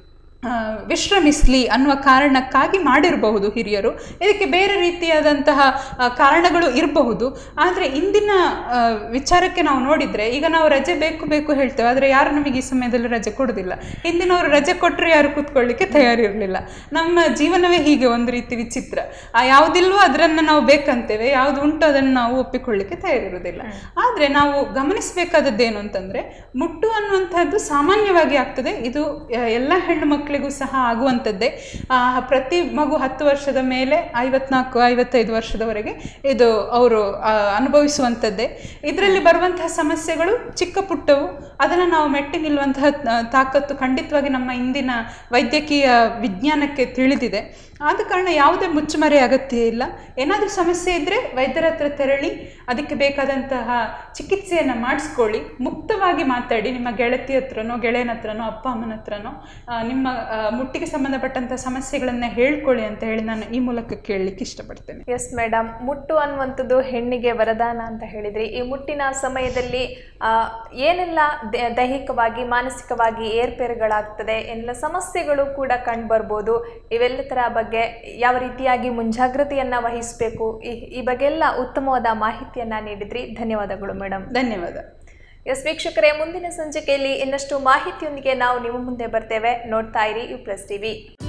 ಆ, ವಿಶ್ರಮಿಸಲಿ ಅನ್ನುವ ಕಾರಣಕ್ಕಾಗಿ ಮಾಡಿರಬಹುದು ಹಿರಿಯರು ಇದಕ್ಕೆ ಬೇರೆ ರೀತಿಯಾದಂತಹ ಆ, ಕಾರಣಗಳು ಇರಬಹುದು ಆದರೆ ಇಂದಿನ ಆ, ವಿಚಾರಕ್ಕೆ ನಾವು ನೋಡಿದರೆ ಈಗ ನಾವು ರಜೆ ಬೇಕು ಬೇಕು ಹೇಳ್ತೇವೆ ಆದರೆ ಯಾರು ನಮಗೆ ಈ ಸಮಯದಲ್ಲಿ ರಜೆ ಕೊಡೋದಿಲ್ಲ ಹಿಂದಿನವರು ರಜೆ ಕೊಟ್ಟರೆ ಯಾರು ಕೂತ್ಕೊಳ್ಳಿಕ್ಕೆ ತಯಾರಿರಲಿಲ್ಲ ನಮ್ಮ ಜೀವನವೇ ಹೀಗೆ ಒಂದು ರೀತಿ ವಿಚಿತ್ರ ಆ ಯಾವುದಿಲ್ವೋ ಅದನ್ನು ನಾವು ಬೇಕಂತೇವೆ ಯಾವುದು ಉಂಟು ಅದನ್ನು ನಾವು ಒಪ್ಪಿಕೊಳ್ಳಿಕ್ಕೆ ತಯಾರಿರುವುದಿಲ್ಲ ಆದರೆ ನಾವು ಗಮನಿಸಬೇಕಾದದ್ದೇನು ಅಂತಂದರೆ ಮುಟ್ಟು ಅನ್ನುವಂಥದ್ದು ಸಾಮಾನ್ಯವಾಗಿ ಆಗ್ತದೆ ಇದು ಆ, ಎಲ್ಲ ಹೆಣ್ಣು ಮಕ್ಕಳಿಗೂ ಸಹ ಆಗುವಂಥದ್ದೇ ಆ, ಪ್ರತಿ ಮಗು ಹತ್ತು ವರ್ಷದ ಮೇಲೆ ಐವತ್ನಾಲ್ಕು ಐವತ್ತೈದು ವರ್ಷದವರೆಗೆ ಇದು ಅವರು ಆ, ಅನುಭವಿಸುವಂಥದ್ದೇ ಇದರಲ್ಲಿ ಬರುವಂತಹ ಸಮಸ್ಯೆಗಳು ಚಿಕ್ಕ ಪುಟ್ಟವು ಅದನ್ನು ನಾವು ಮೆಟ್ಟಿ ನಿಲ್ಲುವಂತಹ ಆ, ತಾಕತ್ತು ಖಂಡಿತವಾಗಿ ನಮ್ಮ ಇಂದಿನ ವೈದ್ಯಕೀಯ ವಿಜ್ಞಾನಕ್ಕೆ ತಿಳಿದಿದೆ ಆದ ಕಾರಣ ಯಾವುದೇ ಮುಚ್ಚುಮರೆ ಅಗತ್ಯ ಇಲ್ಲ ಏನಾದರೂ ಸಮಸ್ಯೆ ಇದ್ದರೆ ವೈದ್ಯರ ಹತ್ರ ತೆರಳಿ ಅದಕ್ಕೆ ಬೇಕಾದಂತಹ ಚಿಕಿತ್ಸೆಯನ್ನು ಮಾಡಿಸ್ಕೊಳ್ಳಿ ಮುಕ್ತವಾಗಿ ಮಾತಾಡಿ ನಿಮ್ಮ ಗೆಳತಿ ಹತ್ರನೋ ಗೆಳೆಯನ ಹತ್ರನೋ ಅಪ್ಪ ಅಮ್ಮನ ಹತ್ರನೋ ಆ, ನಿಮ್ಮ ಆ, ಮುಟ್ಟಿಗೆ ಸಂಬಂಧಪಟ್ಟಂಥ ಸಮಸ್ಯೆಗಳನ್ನು ಹೇಳ್ಕೊಳ್ಳಿ ಅಂತ ಹೇಳಿ ನಾನು ಈ ಮೂಲಕ ಕೇಳಲಿಕ್ಕೆ ಇಷ್ಟಪಡ್ತೇನೆ ಎಸ್ ಮೇಡಮ್ ಮುಟ್ಟು ಅನ್ನುವಂಥದ್ದು ಹೆಣ್ಣಿಗೆ ವರದಾನ ಅಂತ ಹೇಳಿದ್ರಿ ಈ ಮುಟ್ಟಿನ ಸಮಯದಲ್ಲಿ ಆ, ಏನೆಲ್ಲ ದೇ- ದೈಹಿಕವಾಗಿ ಮಾನಸಿಕವಾಗಿ ಏರ್ಪೇರುಗಳಾಗ್ತದೆ ಎಲ್ಲ ಸಮಸ್ಯೆಗಳು ಕೂಡ ಕಂಡು ಬರ್ಬೋದು ಇವೆಲ್ಲದರ ಬಗ್ಗೆ ಯಾವ ರೀತಿಯಾಗಿ ಮುಂಜಾಗ್ರತೆಯನ್ನ ವಹಿಸಬೇಕು ಈ ಈ ಬಗ್ಗೆ ಎಲ್ಲ ಉತ್ತಮವಾದ ಮಾಹಿತಿಯನ್ನ ನೀಡಿದ್ರಿ ಧನ್ಯವಾದಗಳು ಮೇಡಮ್ ಧನ್ಯವಾದ ಎಸ್ ವೀಕ್ಷಕರೇ ಮುಂದಿನ ಸಂಚಿಕೆಯಲ್ಲಿ ಇನ್ನಷ್ಟು ಮಾಹಿತಿಯೊಂದಿಗೆ ನಾವು ನಿಮ್ಮ ಮುಂದೆ ಬರ್ತೇವೆ ನೋಡ್ತಾ ಇರಿ ಯು ಪ್ಲಸ್ ಟಿವಿ